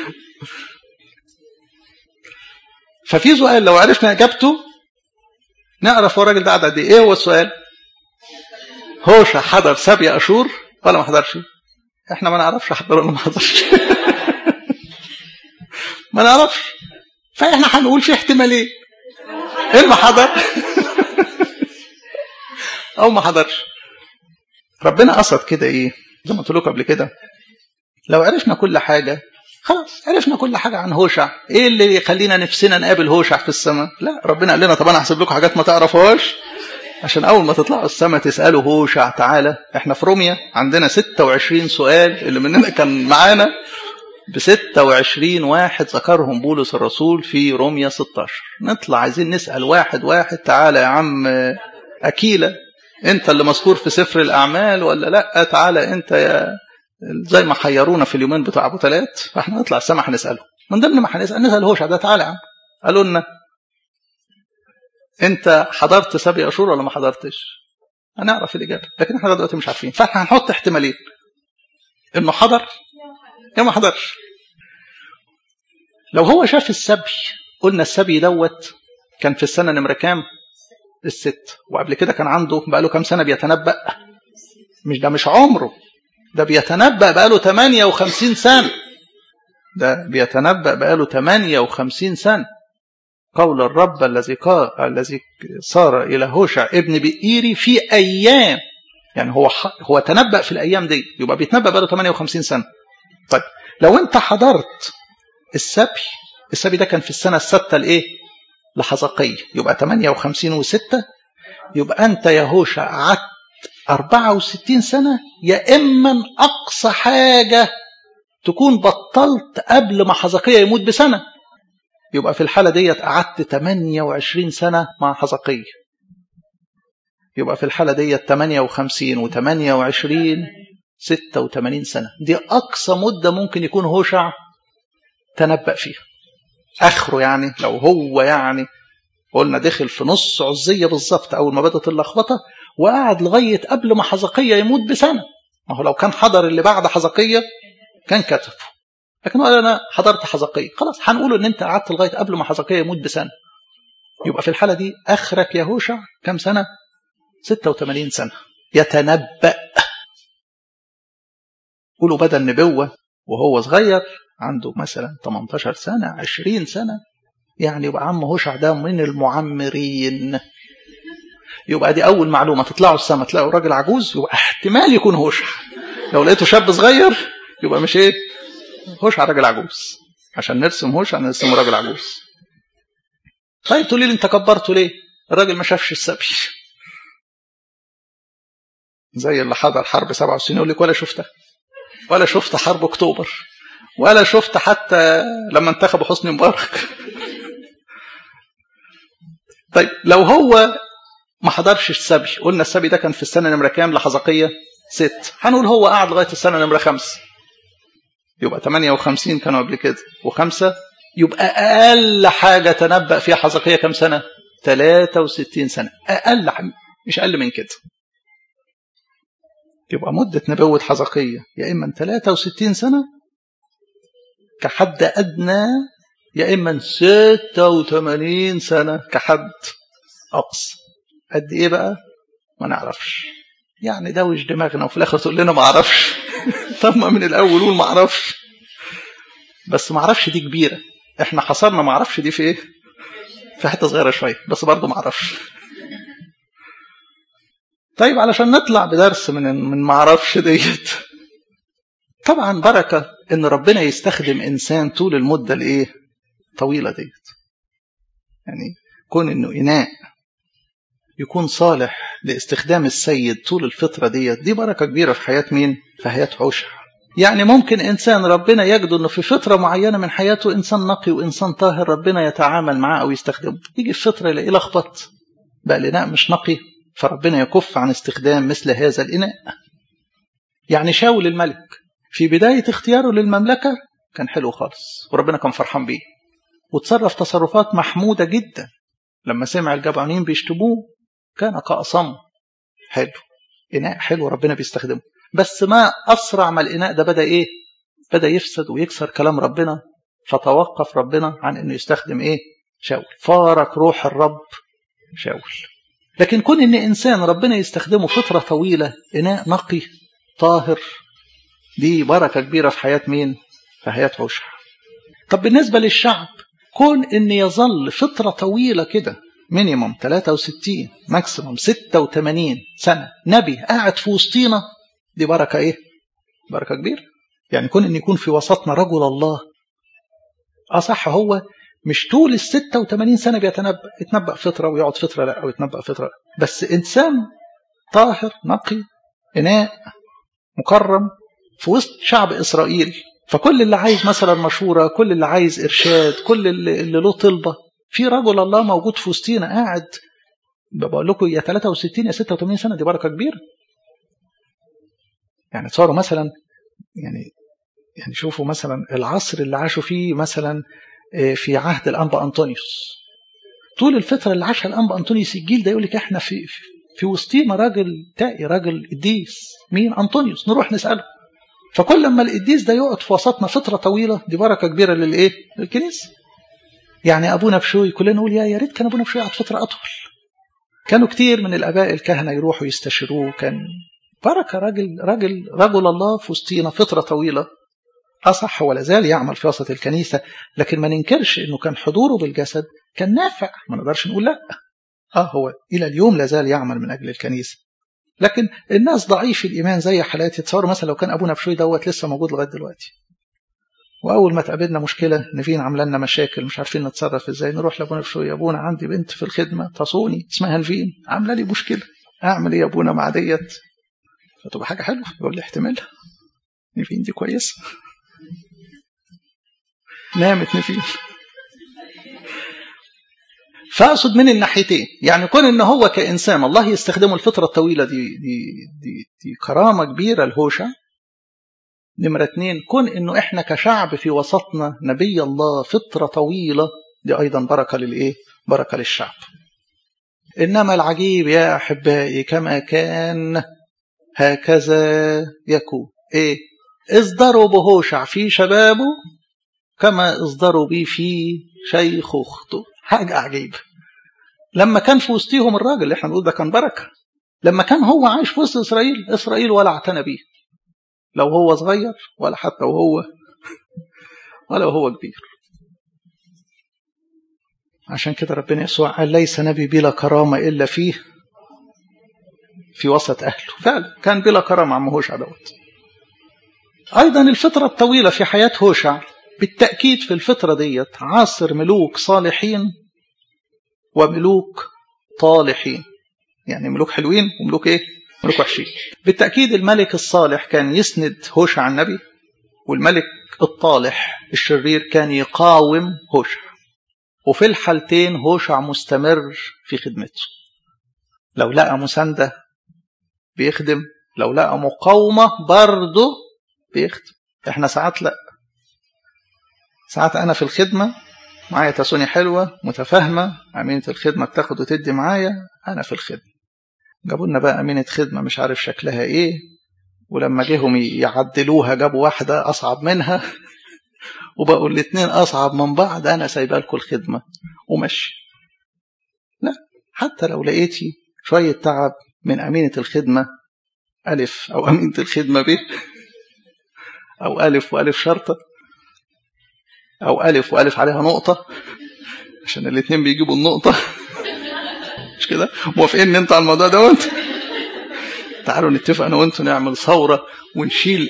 S1: ففي سؤال لو عرفنا إجابته نعرف هو الراجل ده قعد قد إيه هو السؤال هوشع حضر سبي أشور ولا ما حضرش احنا ما نعرفش حضر ولا ما حضرش ما نعرفش فاحنا هنقول في احتمالين إيه ما حضر أو ما حضرش ربنا قصد كده إيه زي ما قلت لكم قبل كده لو عرفنا كل حاجة خلاص عرفنا كل حاجة عن هوشع ايه اللي يخلينا نفسنا نقابل هوشع في السماء لا ربنا قال لنا طب انا هحسب لكم حاجات ما تعرفوهاش عشان اول ما تطلعوا السماء تسألوا هوشع تعالى احنا في روميا عندنا 26 سؤال اللي مننا كان معانا ب 26 واحد ذكرهم بولس الرسول في روميا 16 نطلع عايزين نسأل واحد واحد تعالى يا عم أكيلة انت اللي مذكور في سفر الأعمال ولا لا تعالى انت يا زي ما حيرونا في اليومين بتوع ابو ثلاث فاحنا نطلع السماء هنساله من ضمن ما هنسال نسال هوشع ده تعالى يا عم قالوا لنا انت حضرت سبع اشهر ولا ما حضرتش؟ هنعرف الاجابه لكن احنا دلوقتي مش عارفين فاحنا هنحط احتمالين انه حضر يا ما حضرش لو هو شاف السبي قلنا السبي دوت كان في السنه نمره كام؟ الست وقبل كده كان عنده بقى له كام سنه بيتنبأ مش ده مش عمره ده بيتنبأ بقاله 58 سنة ده بيتنبأ بقاله 58 سنة قول الرب الذي قال الذي صار إلى هوشع ابن بئيري في أيام يعني هو هو تنبأ في الأيام دي يبقى بيتنبأ بقاله 58 سنة طيب لو أنت حضرت السبي السبي ده كان في السنة الستة الإيه؟ لحزقية يبقى 58 و6 يبقى أنت يا هوشع قعدت 64 سنة يا إما أقصى حاجة تكون بطلت قبل ما حزقية يموت بسنة يبقى في الحالة ديت قعدت 28 سنة مع حزقية يبقى في الحالة ديت 58 و28 86 سنة دي أقصى مدة ممكن يكون هوشع تنبأ فيها آخره يعني لو هو يعني قلنا دخل في نص عزية بالظبط أول ما بدأت اللخبطة وقعد لغاية قبل ما حزقية يموت بسنة ما هو لو كان حضر اللي بعد حزقية كان كتب لكن قال أنا حضرت حزقية خلاص هنقول إن أنت قعدت لغاية قبل ما حزقية يموت بسنة يبقى في الحالة دي آخرك يا هوشع كم سنة 86 سنة يتنبأ قولوا بدل النبوة وهو صغير عنده مثلا 18 سنة 20 سنة يعني يبقى عم هوشع ده من المعمرين يبقى دي أول معلومة تطلعوا السما تلاقوا راجل عجوز يبقى احتمال يكون هوشع لو لقيته شاب صغير يبقى مش ايه هوشع راجل عجوز عشان نرسم هوشع نرسمه راجل عجوز طيب تقولي لي انت كبرته ليه الراجل ما شافش السبي زي اللي حضر حرب 67 يقول لك ولا شفتها ولا شفت حرب اكتوبر ولا شفت حتى لما انتخبوا حسني مبارك طيب لو هو ما حضرش السبي قلنا السبي ده كان في السنه نمره كام لحزقيه ست هنقول هو قعد لغايه السنه نمره خمسه يبقى 58 كانوا قبل كده وخمسه يبقى اقل حاجه تنبأ فيها حزقيه كام سنه 63 سنه اقل مش اقل من كده يبقى مدة نبوة حزقية يا إما 63 سنة كحد أدنى يا إما 86 سنة كحد أقصى قد إيه بقى؟ ما نعرفش يعني دوش دماغنا وفي الآخر تقول لنا ما أعرفش طب ما من الأول قول ما أعرفش بس ما أعرفش دي كبيرة إحنا حصرنا ما أعرفش دي في إيه؟ في حتة صغيرة شوية بس برضه ما أعرفش طيب علشان نطلع بدرس من من ما اعرفش ديت طبعا بركه ان ربنا يستخدم انسان طول المده الايه طويله ديت يعني كون انه اناء يكون صالح لاستخدام السيد طول الفتره ديت دي بركه كبيره في حياه مين في حياه عشع يعني ممكن انسان ربنا يجد انه في فتره معينه من حياته انسان نقي وانسان طاهر ربنا يتعامل معاه او يستخدمه يجي في فتره يلاقيه لخبط بقى الاناء مش نقي فربنا يكف عن استخدام مثل هذا الإناء يعني شاول الملك في بداية اختياره للمملكة كان حلو خالص وربنا كان فرحان بيه وتصرف تصرفات محمودة جدا لما سمع الجبعانين بيشتموه كان كأصم حلو إناء حلو ربنا بيستخدمه بس ما أسرع ما الإناء ده بدأ إيه بدأ يفسد ويكسر كلام ربنا فتوقف ربنا عن أنه يستخدم إيه شاول فارق روح الرب شاول لكن كون ان انسان ربنا يستخدمه فتره طويله اناء نقي طاهر دي بركه كبيره في حياه مين في حياه عشع طب بالنسبه للشعب كون ان يظل فتره طويله كده مينيموم 63 ماكسيموم 86 سنة نبي قاعد في وسطينا دي بركة ايه بركة كبيرة يعني كون ان يكون في وسطنا رجل الله اه صح هو مش طول ال 86 سنة بيتنبأ يتنبأ فترة ويقعد فترة لا أو يتنبأ فترة لا. بس إنسان طاهر نقي إناء مكرم في وسط شعب إسرائيل فكل اللي عايز مثلا مشورة كل اللي عايز إرشاد كل اللي, اللي له طلبة في رجل الله موجود في وسطينا قاعد بقول لكم يا 63 يا 86 سنة دي بركة كبيرة يعني تصوروا مثلا يعني يعني شوفوا مثلا العصر اللي عاشوا فيه مثلا في عهد الأنبا أنطونيوس طول الفترة اللي عاشها الأنبا أنطونيوس الجيل ده يقول لك احنا في في وسطينا راجل تائي راجل قديس مين أنطونيوس نروح نسأله فكل لما القديس ده يقعد في وسطنا فترة طويلة دي بركة كبيرة للإيه؟ للكنيسة يعني أبونا بشوي كلنا نقول يا يا ريت كان أبونا بشوي يقعد فترة أطول كانوا كتير من الآباء الكهنة يروحوا يستشيروه كان بركة راجل راجل رجل الله في وسطينا فترة طويلة أصح ولا زال يعمل في وسط الكنيسة لكن ما ننكرش أنه كان حضوره بالجسد كان نافع ما نقدرش نقول لا آه هو إلى اليوم لا زال يعمل من أجل الكنيسة لكن الناس ضعيف الإيمان زي حالاتي تصور مثلا لو كان أبونا بشوي دوت لسه موجود لغاية دلوقتي وأول ما تقابلنا مشكلة نفين عامله لنا مشاكل مش عارفين نتصرف إزاي نروح لأبونا بشوي يا أبونا عندي بنت في الخدمة تصوني اسمها نفين عاملة لي مشكلة أعمل إيه يا أبونا مع ديت فتبقى حاجة حلوة يقول لي احتمالها نفين دي كويسة نامت نفين فاقصد من الناحيتين يعني كون ان هو كانسان الله يستخدمه الفتره الطويله دي دي دي, دي كرامه كبيره لهوشع نمره اتنين كون انه احنا كشعب في وسطنا نبي الله فتره طويله دي ايضا بركه للايه؟ بركه للشعب. انما العجيب يا احبائي كما كان هكذا يكون. ايه؟ اصدروا بهوشع في شبابه كما اصدروا به في شيخوخته حاجة عجيبة لما كان في وسطهم الراجل اللي احنا بنقول ده كان بركة لما كان هو عايش في وسط إسرائيل إسرائيل ولا اعتنى بيه لو هو صغير ولا حتى وهو ولا وهو كبير عشان كده ربنا يسوع قال ليس نبي بلا كرامة إلا فيه في وسط أهله فعلا كان بلا كرامة عم هوشع دوت أيضا الفترة الطويلة في حياة هوشع بالتأكيد في الفترة ديت عاصر ملوك صالحين وملوك طالحين يعني ملوك حلوين وملوك ايه ملوك وحشين بالتأكيد الملك الصالح كان يسند هوشع النبي والملك الطالح الشرير كان يقاوم هوشع وفي الحالتين هوشع مستمر في خدمته لو لقى مساندة بيخدم لو لقى مقاومة برضه بيخدم احنا ساعات لا ساعات انا في الخدمة معايا تسوني حلوة متفاهمة أمينة الخدمة بتاخد وتدي معايا أنا في الخدمة جابوا لنا بقى أمينة خدمة مش عارف شكلها إيه ولما جيهم يعدلوها جابوا واحدة أصعب منها وبقوا الاتنين أصعب من بعض أنا سايبه لكم الخدمة ومشي لا حتى لو لقيتي شوية تعب من أمينة الخدمة ألف أو أمينة الخدمة ب أو ألف وألف شرطة أو ألف وألف عليها نقطة عشان الاثنين بيجيبوا النقطة مش كده موافقين ان انت على الموضوع دوت تعالوا نتفق انا وانتوا نعمل ثورة ونشيل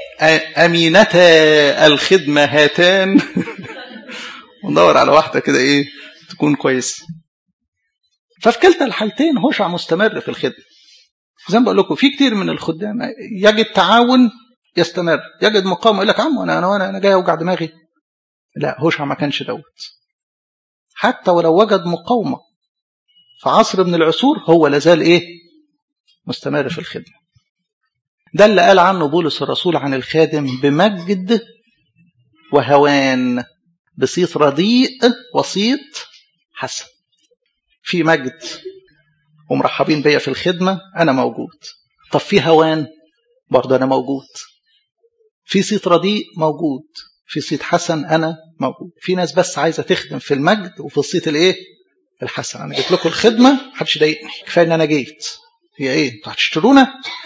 S1: أمينتا الخدمة هاتان وندور على واحدة كده ايه تكون كويس ففي كلتا الحالتين هوشع مستمر في الخدمة زي ما بقول لكم في كتير من الخدام يجد تعاون يستمر يجد مقاومة يقول لك عم انا انا انا جاي اوجع دماغي لا هوشع ما كانش دوت حتى ولو وجد مقاومة في عصر من العصور هو لازال ايه مستمر في الخدمة ده اللي قال عنه بولس الرسول عن الخادم بمجد وهوان بصيت رديء وصيت حسن في مجد ومرحبين بيا في الخدمة أنا موجود طب في هوان برضه أنا موجود في صيت رديء موجود في صيت حسن أنا موجود في ناس بس عايزة تخدم في المجد وفي الصيت الإيه الحسن أنا جيت لكم الخدمة محدش يضايقني كفاية إن أنا جيت هي إيه أنتوا هتشترونا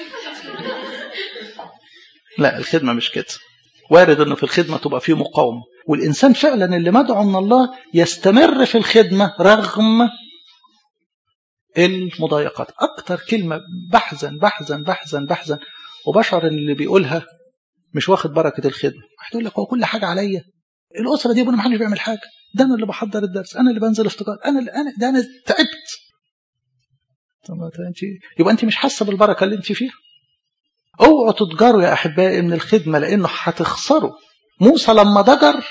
S1: لا الخدمة مش كده وارد انه في الخدمة تبقى فيه مقاومة والإنسان فعلا اللي مدعو من الله يستمر في الخدمة رغم المضايقات اكتر كلمه بحزن بحزن بحزن بحزن وبشعر ان اللي بيقولها مش واخد بركه الخدمه واحد يقول لك هو كل حاجه عليا الاسره دي ابونا ما حدش بيعمل حاجه ده انا اللي بحضر الدرس انا اللي بنزل افتقار انا اللي انا ده انا تعبت طب انت يبقى انت مش حاسه بالبركه اللي انت فيها اوعوا تتجروا يا احبائي من الخدمه لانه هتخسروا موسى لما ضجر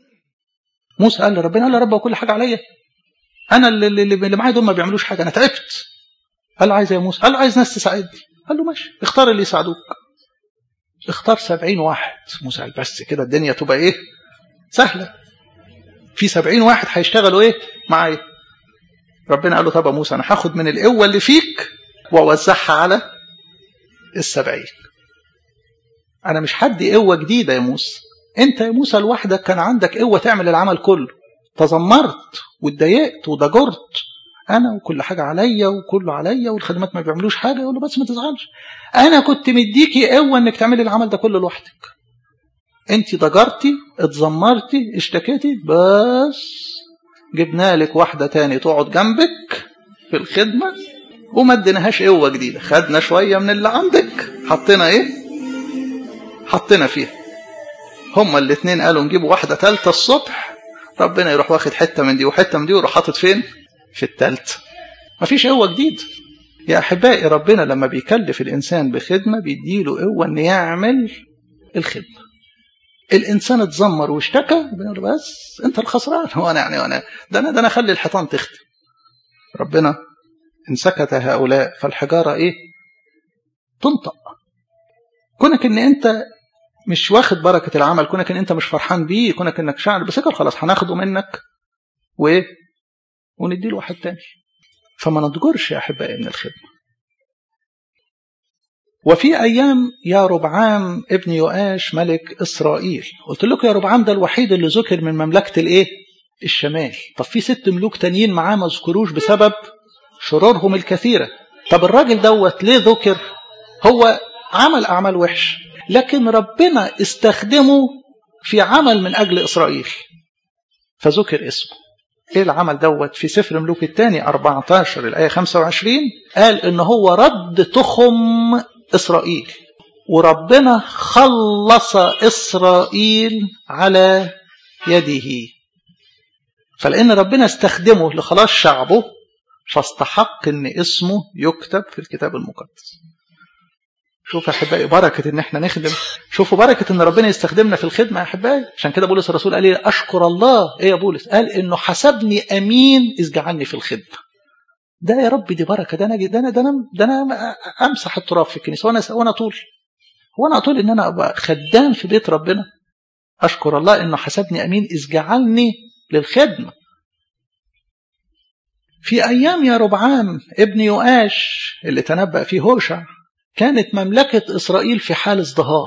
S1: موسى قال لربنا قال يا رب وكل حاجه عليا انا اللي, اللي, اللي معايا دول ما بيعملوش حاجه انا تعبت قال له عايز يا موسى قال له عايز ناس تساعدني قال له ماشي اختار اللي يساعدوك اختار سبعين واحد موسى قال بس كده الدنيا تبقى ايه سهله في سبعين واحد هيشتغلوا ايه معايا ربنا قال له طب يا موسى انا هاخد من القوه اللي فيك واوزعها على السبعين انا مش هدي قوه جديده يا موسى انت يا موسى لوحدك كان عندك قوه تعمل العمل كله تذمرت واتضايقت وضجرت انا وكل حاجه عليا وكله عليا والخدمات ما بيعملوش حاجه يقول له بس ما تزعلش انا كنت مديكي قوه انك تعملي العمل ده كله لوحدك انت ضجرتي اتذمرتي اشتكيتي بس جبنا لك واحده تاني تقعد جنبك في الخدمه وما اديناهاش قوه جديده خدنا شويه من اللي عندك حطينا ايه حطينا فيها هما الاثنين قالوا نجيب واحده ثالثه الصبح ربنا يروح واخد حته من دي وحته من دي ويروح حاطط فين في الثالثه مفيش قوه جديده يا احبائي ربنا لما بيكلف الانسان بخدمه بيديله قوه ان يعمل الخدمه الانسان اتذمر واشتكى بنقول بس انت الخسران هو انا يعني انا ده انا ده انا اخلي الحيطان تختم ربنا ان سكت هؤلاء فالحجاره ايه تنطق كونك ان انت مش واخد بركه العمل كونك ان انت مش فرحان بيه كونك انك شاعر بثقه خلاص هناخده منك و وندي له واحد تاني فما نضجرش يا احبائي من الخدمه وفي أيام يا ربعام ابن يؤاش ملك إسرائيل قلت لكم يا ربعام ده الوحيد اللي ذكر من مملكة الإيه؟ الشمال طب في ست ملوك تانيين معاه ما ذكروش بسبب شرورهم الكثيرة طب الراجل دوت ليه ذكر هو عمل أعمال وحش لكن ربنا استخدمه في عمل من أجل إسرائيل فذكر اسمه ايه العمل دوت في سفر ملوك الثاني 14 الآية 25 قال إن هو رد تخم إسرائيل وربنا خلص إسرائيل على يده فلأن ربنا استخدمه لخلاص شعبه فاستحق ان اسمه يكتب في الكتاب المقدس شوف يا احبائي بركه ان احنا نخدم شوفوا بركه ان ربنا يستخدمنا في الخدمه يا احبائي عشان كده بولس الرسول قال ايه اشكر الله ايه يا بولس قال انه حسبني امين اذ جعلني في الخدمه ده يا رب دي بركه ده انا ده انا ده انا, ده أنا امسح التراب في الكنيسه وانا وانا طول وانا اطول ان انا ابقى خدام في بيت ربنا اشكر الله انه حسبني امين اذ جعلني للخدمه في أيام يا ربعام ابن يؤاش اللي تنبأ فيه هوشع كانت مملكة إسرائيل في حال ازدهار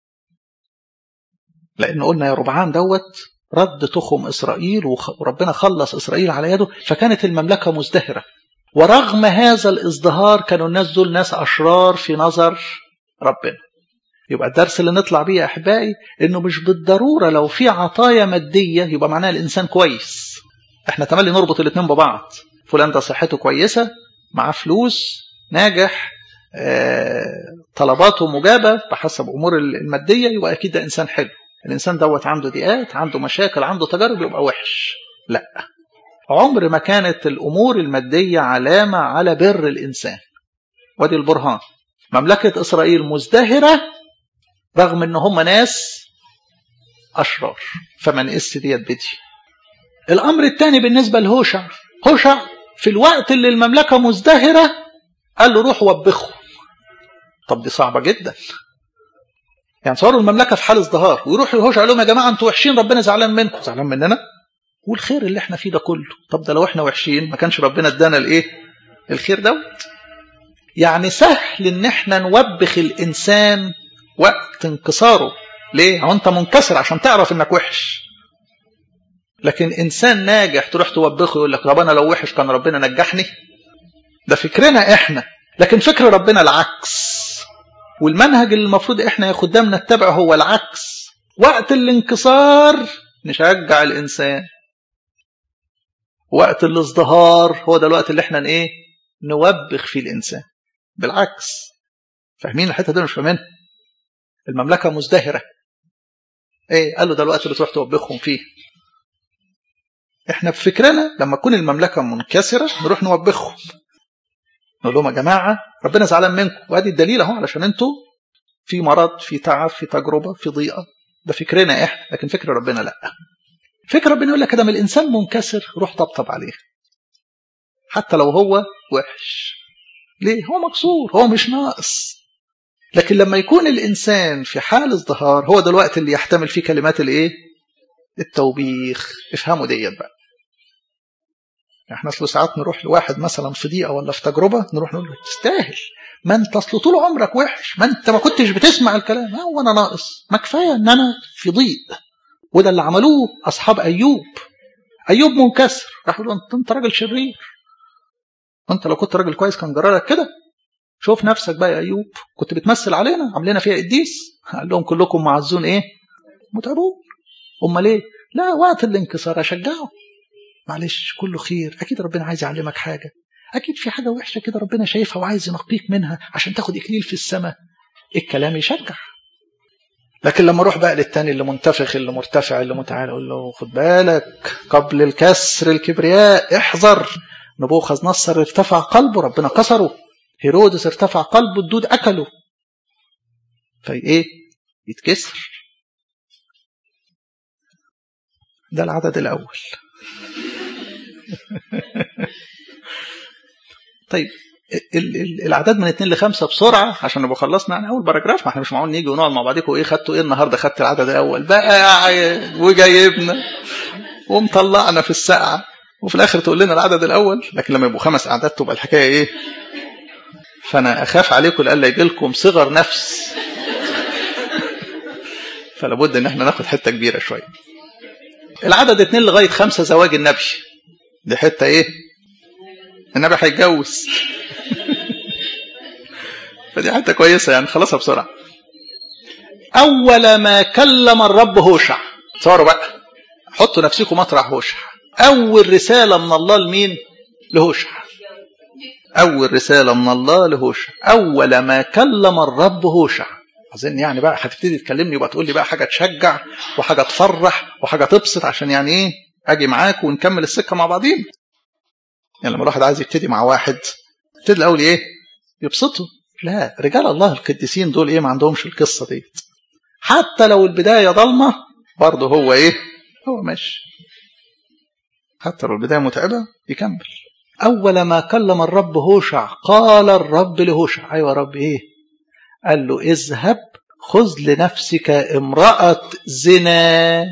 S1: لأن قلنا يا ربعام دوت رد تخم إسرائيل وربنا خلص إسرائيل على يده فكانت المملكة مزدهرة ورغم هذا الازدهار كانوا الناس دول ناس أشرار في نظر ربنا يبقى الدرس اللي نطلع بيه يا أحبائي إنه مش بالضرورة لو في عطايا مادية يبقى معناها الإنسان كويس احنا تملي نربط الاثنين ببعض فلان ده صحته كويسة معاه فلوس ناجح آه، طلباته مجابة بحسب أمور المادية يبقى أكيد ده إنسان حلو الإنسان دوت عنده ضيقات عنده مشاكل عنده تجارب يبقى وحش لا عمر ما كانت الأمور المادية علامة على بر الإنسان ودي البرهان مملكة إسرائيل مزدهرة رغم إن هم ناس أشرار فمن قس ديت بدي الأمر الثاني بالنسبة لهوشع هوشع في الوقت اللي المملكة مزدهرة قال له روح وبخه طب دي صعبة جدا يعني صوروا المملكة في حال ازدهار ويروح لهوشع قال لهم يا جماعة انتوا وحشين ربنا زعلان منكم زعلان مننا والخير اللي احنا فيه ده كله طب ده لو احنا وحشين ما كانش ربنا ادانا الايه الخير دوت يعني سهل ان احنا نوبخ الانسان وقت انكساره ليه هو انت منكسر عشان تعرف انك وحش لكن انسان ناجح تروح توبخه يقول لك طب انا لو وحش كان ربنا نجحني ده فكرنا احنا لكن فكر ربنا العكس والمنهج اللي المفروض احنا يا خدام نتبعه هو العكس وقت الانكسار نشجع الانسان وقت الازدهار هو ده الوقت اللي احنا ايه نوبخ فيه الإنسان بالعكس فاهمين الحتة دي مش فاهمين المملكة مزدهرة ايه قال له ده الوقت اللي تروح توبخهم فيه احنا بفكرنا لما تكون المملكة منكسرة نروح نوبخهم نقول لهم يا جماعة ربنا زعلان منكم وادي الدليل اهو علشان انتوا في مرض في تعب في تجربة في ضيقة ده فكرنا احنا لكن فكر ربنا لا فكر ربنا يقول لك كده الانسان منكسر روح طبطب عليه حتى لو هو وحش ليه هو مكسور هو مش ناقص لكن لما يكون الانسان في حال ازدهار هو ده الوقت اللي يحتمل فيه كلمات الايه التوبيخ افهموا ديت بقى احنا اصل ساعات نروح لواحد مثلا في ضيقه ولا في تجربه نروح نقول له تستاهل ما انت اصل طول عمرك وحش ما انت ما كنتش بتسمع الكلام هو انا ناقص ما كفايه ان انا في ضيق وده اللي عملوه اصحاب ايوب ايوب منكسر راح يقول انت انت راجل شرير انت لو كنت راجل كويس كان جرالك كده شوف نفسك بقى يا ايوب كنت بتمثل علينا عاملينها فيها قديس قال لهم كلكم معزون ايه متعبون امال ايه لا وقت الانكسار اشجعه معلش كله خير اكيد ربنا عايز يعلمك حاجه اكيد في حاجه وحشه كده ربنا شايفها وعايز ينقيك منها عشان تاخد اكليل في السماء الكلام يشجع لكن لما اروح بقى للتاني اللي منتفخ اللي مرتفع اللي متعال اقول له خد بالك قبل الكسر الكبرياء احذر نبوخذ نصر ارتفع قلبه ربنا كسره هيرودس ارتفع قلبه الدود اكله فايه يتكسر ده العدد الاول طيب الاعداد من اثنين لخمسه بسرعه عشان نبقى خلصنا يعني اول باراجراف ما احنا مش معقول نيجي ونقعد مع بعضكم ايه خدتوا ايه النهارده خدت العدد الاول بقى وجايبنا ومطلعنا في الساعه وفي الاخر تقول لنا العدد الاول لكن لما يبقوا خمس اعداد تبقى الحكايه ايه فانا اخاف عليكم لألا يجي لكم صغر نفس فلا بد ان احنا ناخد حته كبيره شويه العدد اتنين لغايه خمسه زواج النبي دي حته ايه النبي هيتجوز فدي حته كويسه يعني خلصها بسرعه اول ما كلم الرب هوشع تصوروا بقى حطوا نفسكم مطرح هوشع اول رساله من الله لمين لهوشع اول رساله من الله لهوشع اول ما كلم الرب هوشع اظن يعني بقى هتبتدي تكلمني يبقى تقول لي بقى حاجه تشجع وحاجه تفرح وحاجه تبسط عشان يعني ايه اجي معاك ونكمل السكه مع بعضين يعني لما الواحد عايز يبتدي مع واحد يبتدي الاول ايه يبسطه لا رجال الله القديسين دول ايه ما عندهمش القصه دي حتى لو البدايه ضلمه برضه هو ايه هو ماشي حتى لو البدايه متعبه يكمل اول ما كلم الرب هوشع قال الرب لهوشع ايوه يا رب ايه قال له اذهب خذ لنفسك امراه زنا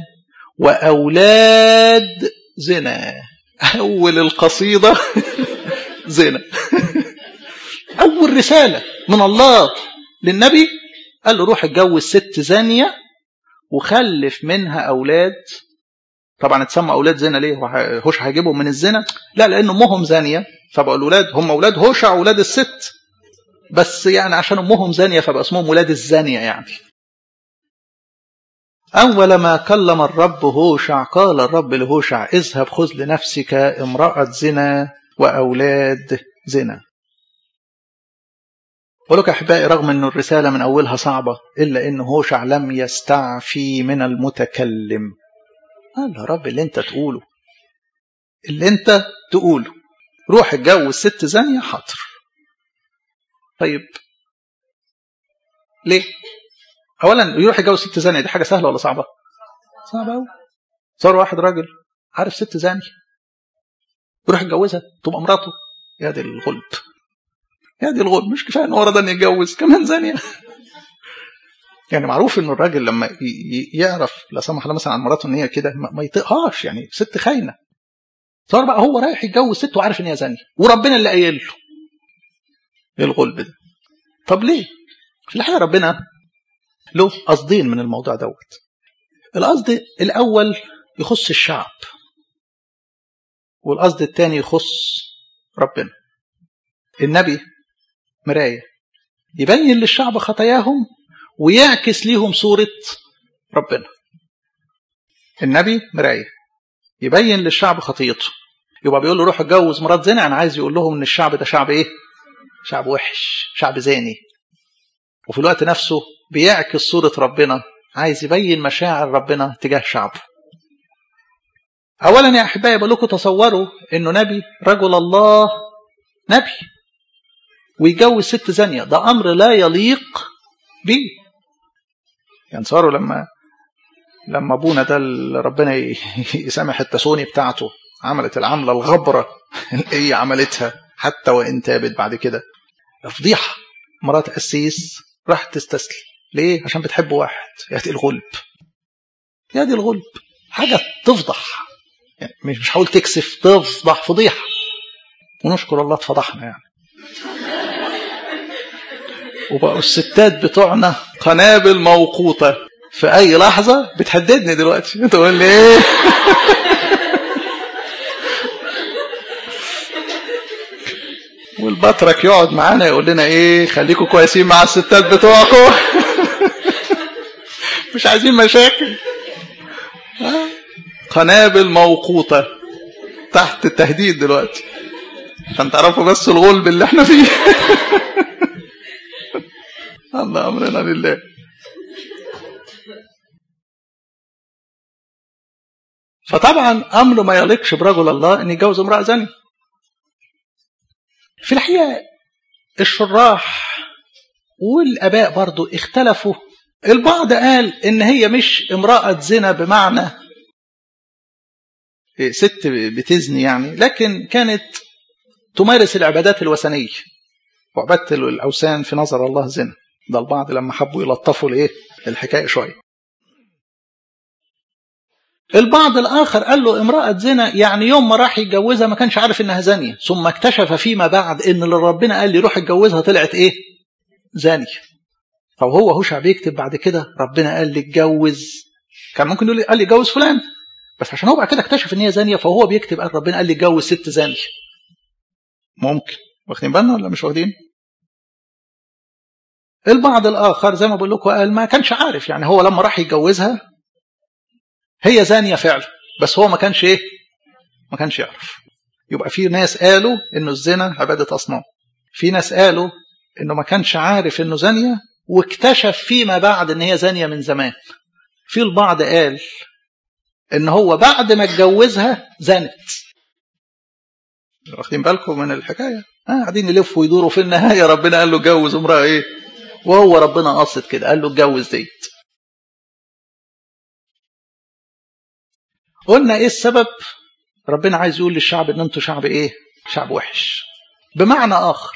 S1: واولاد زنا أول القصيدة زنا أول رسالة من الله للنبي قال له روح اتجوز ست زانية وخلف منها أولاد طبعا اتسمى أولاد زنا ليه هوش هيجيبهم من الزنا لا لأن أمهم زانية فبقوا الأولاد هم أولاد هوشع أولاد الست بس يعني عشان أمهم زانية فبقى اسمهم ولاد الزانية يعني أول ما كلم الرب هوشع قال الرب لهوشع اذهب خذ لنفسك امرأة زنا وأولاد زنا ولك أحبائي رغم أن الرسالة من أولها صعبة إلا أن هوشع لم يستعفي من المتكلم قال يا رب اللي أنت تقوله اللي أنت تقوله روح اتجوز ست زانية حاضر طيب ليه اولا يروح يتجوز ست زانيه دي حاجه سهله ولا صعبه صعبه قوي صار واحد راجل عارف ست زاني يروح يتجوزها تبقى مراته يا دي الغلب يا دي الغلب مش كفايه ان هو رضى ان يتجوز كمان زانيه يعني معروف ان الراجل لما يعرف لا سمح الله مثلا عن مراته ان هي كده ما يطيقهاش يعني ست خاينه صار بقى هو رايح يتجوز ست وعارف ان هي زانيه وربنا اللي قايل له ايه الغلب ده طب ليه في الحقيقه ربنا له قصدين من الموضوع دوت القصد الأول يخص الشعب والقصد الثاني يخص ربنا النبي مراية يبين للشعب خطاياهم ويعكس ليهم صورة ربنا النبي مراية يبين للشعب خطيته يبقى بيقول له روح اتجوز مرات زنا انا عايز يقول لهم ان الشعب ده شعب ايه شعب وحش شعب زاني وفي الوقت نفسه بيعكس صورة ربنا عايز يبين مشاعر ربنا تجاه شعبه اولا يا احبائي بقول لكم تصوروا انه نبي رجل الله نبي ويجوز ست زانية ده امر لا يليق بيه يعني صاروا لما لما ابونا ده اللي ربنا يسامح التسوني بتاعته عملت العملة الغبرة اللي هي عملتها حتى وإن تابت بعد كده فضيحة مرات قسيس راحت تستسلم ليه؟ عشان بتحب واحد يا دي الغلب يا دي الغلب حاجة تفضح يعني مش مش هقول تكسف تفضح فضيحة ونشكر الله اتفضحنا يعني وبقوا الستات بتوعنا قنابل موقوتة في أي لحظة بتهددني دلوقتي تقول لي إيه والبطرك يقعد معانا يقول لنا ايه خليكم كويسين مع الستات بتوعكم مش عايزين مشاكل قنابل موقوتة تحت التهديد دلوقتي عشان تعرفوا بس الغلب اللي احنا فيه الله امرنا لله فطبعا امر ما يليقش برجل الله ان يتجوز امراه زانيه في الحقيقة الشراح والآباء برضو اختلفوا البعض قال إن هي مش امرأة زنا بمعنى ست بتزني يعني لكن كانت تمارس العبادات الوثنية وعبادة الأوثان في نظر الله زنا ده البعض لما حبوا يلطفوا الايه الحكاية شوية البعض الآخر قال له امرأة زنا يعني يوم ما راح يتجوزها ما كانش عارف إنها زانية ثم اكتشف فيما بعد إن اللي ربنا قال لي روح اتجوزها طلعت إيه زانية أو هو هوشع بيكتب بعد كده ربنا قال لي اتجوز كان ممكن يقول لي قال لي اتجوز فلان بس عشان هو بعد كده اكتشف إن هي زانية فهو بيكتب قال ربنا قال لي اتجوز ست زانية ممكن واخدين بالنا ولا مش واخدين البعض الآخر زي ما بقول لكم قال ما كانش عارف يعني هو لما راح يتجوزها هي زانية فعلا بس هو ما كانش ايه ما كانش يعرف يبقى في ناس قالوا انه الزنا عبادة اصنام في ناس قالوا انه ما كانش عارف انه زانية واكتشف فيما بعد ان هي زانية من زمان في البعض قال ان هو بعد ما اتجوزها زنت واخدين بالكم من الحكاية آه قاعدين يلفوا ويدوروا في النهاية ربنا قال له اتجوز امرأة ايه وهو ربنا قصد كده قال له اتجوز ديت قلنا ايه السبب ربنا عايز يقول للشعب ان انتوا شعب ايه شعب وحش بمعنى اخر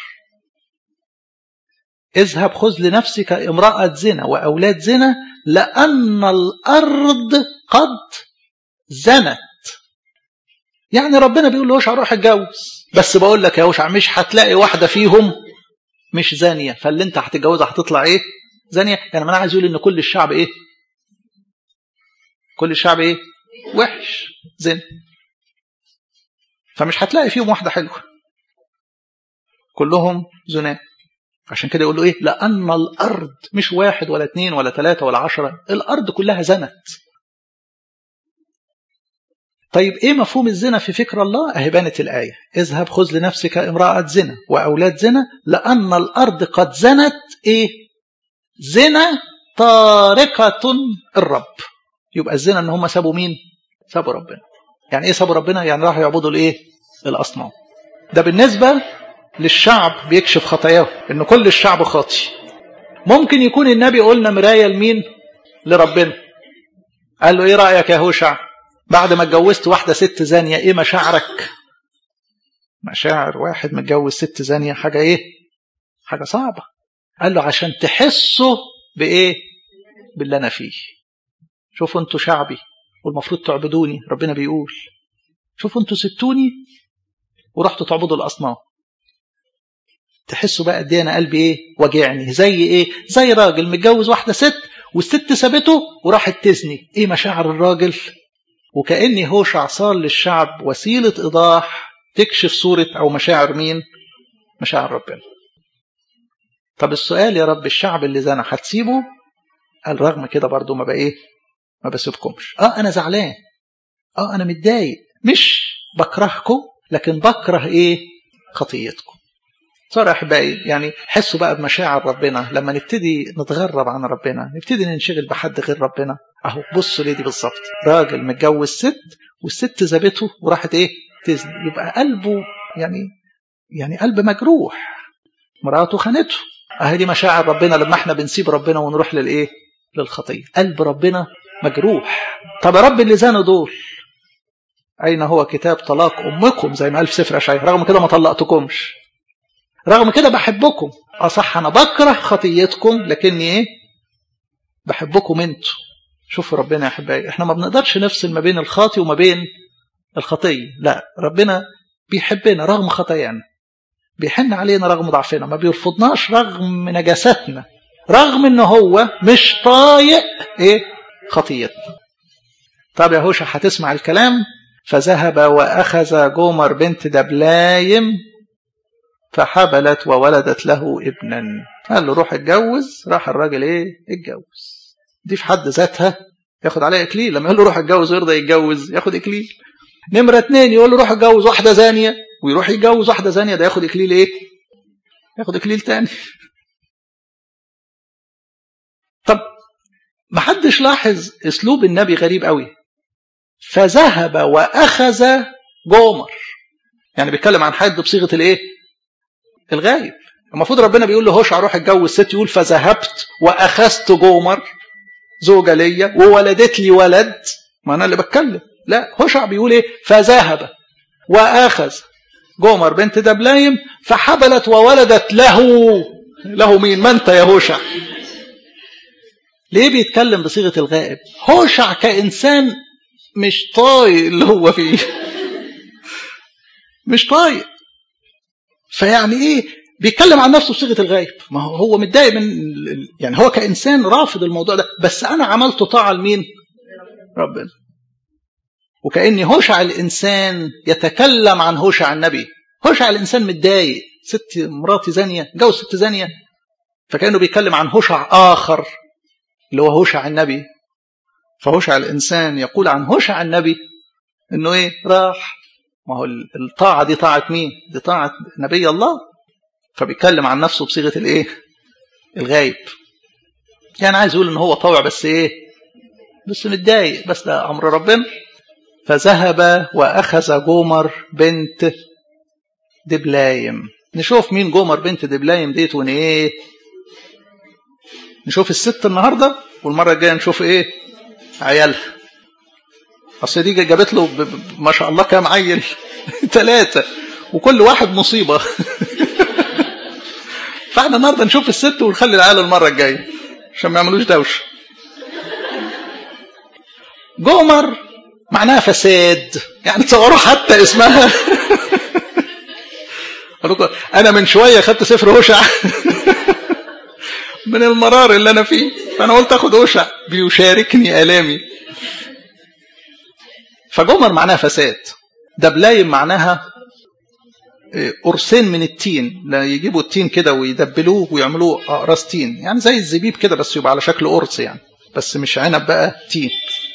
S1: اذهب خذ لنفسك امرأة زنا وأولاد زنا لأن الأرض قد زنت يعني ربنا بيقول له روح اتجوز بس بقول لك يا وشع مش هتلاقي واحدة فيهم مش زانية فاللي انت هتتجوزها هتطلع ايه زانية يعني انا عايز يقول ان كل الشعب ايه كل الشعب ايه وحش زين فمش هتلاقي فيهم واحدة حلوة كلهم زنا عشان كده يقول له ايه لأن الأرض مش واحد ولا اتنين ولا تلاتة ولا عشرة الأرض كلها زنت طيب ايه مفهوم الزنا في فكر الله اهي بانت الآية اذهب خذ لنفسك امرأة زنا وأولاد زنا لأن الأرض قد زنت ايه زنا طارقة الرب يبقى الزنا ان هم سابوا مين سابوا ربنا يعني ايه سابوا ربنا يعني راحوا يعبدوا الايه الاصنام ده بالنسبة للشعب بيكشف خطاياه ان كل الشعب خاطي ممكن يكون النبي قلنا مراية لمين لربنا قال له ايه رأيك يا هوشع بعد ما اتجوزت واحدة ست زانية ايه مشاعرك مشاعر واحد متجوز ست زانية حاجة ايه حاجة صعبة قال له عشان تحسوا بايه باللي انا فيه شوفوا انتوا شعبي والمفروض تعبدوني ربنا بيقول شوفوا انتوا سبتوني ورحتوا تعبدوا الاصنام تحسوا بقى قد ايه انا قلبي ايه وجعني زي ايه زي راجل متجوز واحده ست والست سابته وراحت تزني ايه مشاعر الراجل وكاني هوشع صار للشعب وسيله ايضاح تكشف صوره او مشاعر مين مشاعر ربنا طب السؤال يا رب الشعب اللي زنى هتسيبه قال رغم كده برضو ما بقى ايه ما بسيبكمش اه انا زعلان اه انا متضايق مش بكرهكم لكن بكره ايه خطيتكم صار احبائي يعني حسوا بقى بمشاعر ربنا لما نبتدي نتغرب عن ربنا نبتدي ننشغل بحد غير ربنا اهو بصوا ليه دي بالظبط راجل متجوز ست والست زابته وراحت ايه تزني يبقى قلبه يعني يعني قلب مجروح مراته خانته اهي دي مشاعر ربنا لما احنا بنسيب ربنا ونروح للايه للخطيه قلب ربنا مجروح طب يا رب اللي زانوا دول اين هو كتاب طلاق امكم زي ما قال في سفر اشعياء رغم كده ما طلقتكمش رغم كده بحبكم اه صح انا بكره خطيتكم لكني ايه بحبكم انتوا شوفوا ربنا يا احبائي احنا ما بنقدرش نفصل ما بين الخاطي وما بين الخطيه لا ربنا بيحبنا رغم خطايانا بيحن علينا رغم ضعفنا ما بيرفضناش رغم نجاستنا رغم ان هو مش طايق ايه خطيتنا طب يا هوشع هتسمع الكلام فذهب واخذ جومر بنت دبلايم فحبلت وولدت له ابنا قال له روح اتجوز راح الراجل ايه اتجوز دي في حد ذاتها ياخد عليها اكليل لما يقول له روح اتجوز ويرضى يتجوز ياخد اكليل نمره اتنين يقول له روح اتجوز واحده زانيه ويروح يتجوز واحده زانيه ده ياخد اكليل ايه ياخد اكليل تاني طب ما حدش لاحظ اسلوب النبي غريب قوي فذهب واخذ جومر يعني بيتكلم عن حد بصيغه الايه الغايب المفروض ربنا بيقول له هوشع روح اتجوز ست يقول فذهبت واخذت جومر زوجه ليا وولدت لي ولد ما انا اللي بتكلم لا هوشع بيقول ايه فذهب واخذ جومر بنت دبلايم فحبلت وولدت له له مين ما انت يا هوشع ليه بيتكلم بصيغه الغائب هوشع كانسان مش طايق اللي هو فيه مش طايق فيعني ايه بيتكلم عن نفسه بصيغه الغايب ما هو هو متضايق من يعني هو كانسان رافض الموضوع ده بس انا عملت طاعه لمين ربنا وكاني هوشع الانسان يتكلم عن هوشع النبي هوشع الانسان متضايق ست مراتي زانيه جوز ست زانيه فكانه بيتكلم عن هوشع اخر اللي هو هوشع النبي فهوشع الانسان يقول عن هوشع النبي انه ايه راح ما هو الطاعه دي طاعه مين دي طاعه نبي الله فبيتكلم عن نفسه بصيغه الايه الغايب يعني عايز يقول ان هو طوع بس ايه بس متضايق بس ده امر ربنا فذهب واخذ جومر بنت دبلايم نشوف مين جومر بنت دبلايم ديت ون ايه نشوف الست النهارده والمره الجايه نشوف ايه عيالها اصل دي جابت له ب... ب... ما شاء الله كام عيل ثلاثه وكل واحد مصيبه فاحنا النهارده نشوف الست ونخلي العيال المره الجايه عشان ما يعملوش دوشه جومر معناها فساد يعني تصوروا حتى اسمها انا من شويه خدت سفر هوشع من المرار اللي انا فيه فانا قلت اخد هوشع بيشاركني الامي فجمر معناها فساد دبلايم معناها قرصين من التين لا يجيبوا التين كده ويدبلوه ويعملوه اقراص تين يعني زي الزبيب كده بس يبقى على شكل قرص يعني بس مش عنب بقى تين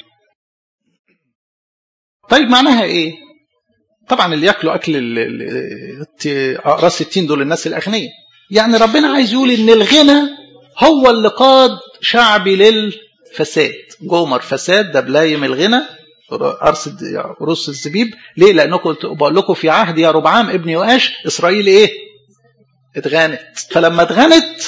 S1: طيب معناها ايه طبعا اللي ياكلوا اكل اقراص التين دول الناس الاغنياء يعني ربنا عايز يقول ان الغنى هو اللي قاد شعبي للفساد جومر فساد دبلايم الغنى قرص رص الزبيب ليه لانكم بقول لكم في عهد يا ربعام ابن يؤاش اسرائيل ايه اتغانت فلما اتغانت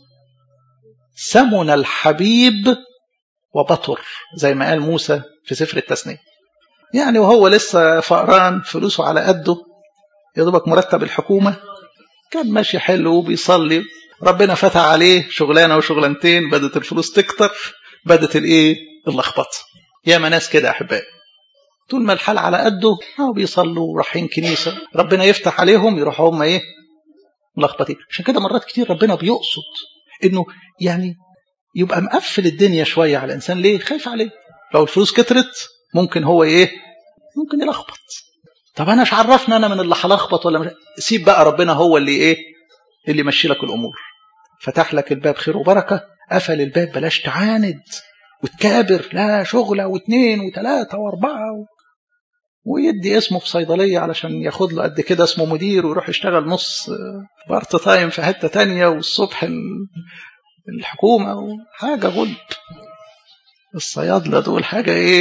S1: سمن الحبيب وبطر زي ما قال موسى في سفر التثنيه يعني وهو لسه فقران فلوسه على قده يا دوبك مرتب الحكومه كان ماشي حلو وبيصلي ربنا فتح عليه شغلانه وشغلانتين بدت الفلوس تكتر بدت الايه اللخبطه ياما ناس كده احبائي طول ما الحال على قده اه بيصلوا رايحين كنيسه ربنا يفتح عليهم يروحوا هم ايه ملخبطين عشان كده مرات كتير ربنا بيقصد انه يعني يبقى مقفل الدنيا شويه على الانسان ليه خايف عليه لو الفلوس كترت ممكن هو ايه ممكن يلخبط طب انا مش عرفنا انا من اللي هلخبط ولا مش سيب بقى ربنا هو اللي ايه اللي يمشي لك الامور فتح لك الباب خير وبركه قفل الباب بلاش تعاند وتكابر لا شغله واثنين وثلاثه واربعه و... ويدي اسمه في صيدلية علشان ياخد له قد كده اسمه مدير ويروح يشتغل نص بارت تايم في حتة تانية والصبح الحكومة حاجة غلب الصيادلة دول حاجة ايه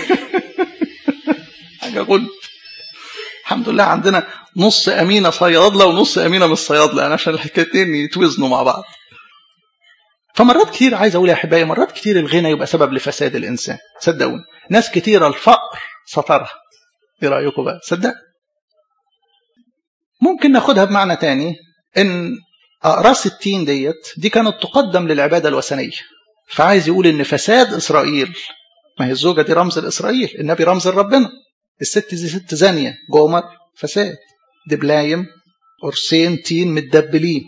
S1: حاجة غلب الحمد لله عندنا نص أمينة صيادلة ونص أمينة مش صيادلة يعني عشان الحكايتين يتوزنوا مع بعض فمرات كتير عايز أقول يا أحبائي مرات كتير الغنى يبقى سبب لفساد الإنسان صدقوني ناس كتير الفقر سترها ايه رأيكم بقى صدق ممكن ناخدها بمعنى تاني ان أقراص التين ديت دي كانت تقدم للعبادة الوثنية فعايز يقول ان فساد إسرائيل ما هي الزوجة دي رمز لإسرائيل النبي رمز لربنا الست دي ست زانية جومر فساد دبلايم قرصين تين متدبلين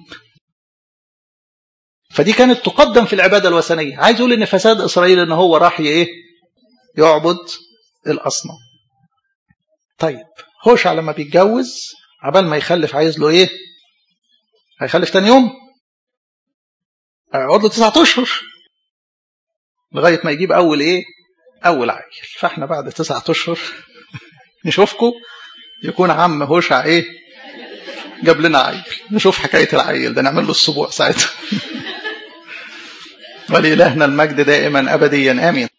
S1: فدي كانت تقدم في العبادة الوثنية عايز يقول ان فساد إسرائيل ان هو راح ايه يعبد الأصنام طيب هوشع لما بيتجوز عبال ما يخلف عايز له ايه هيخلف تاني يوم هيقعد له تسعة اشهر لغايه ما يجيب اول ايه اول عيل فاحنا بعد تسعة اشهر نشوفكم يكون عم هوشع ايه جاب لنا عيل نشوف حكايه العيل ده نعمل له السبوع ساعتها ولإلهنا المجد دائما ابديا امين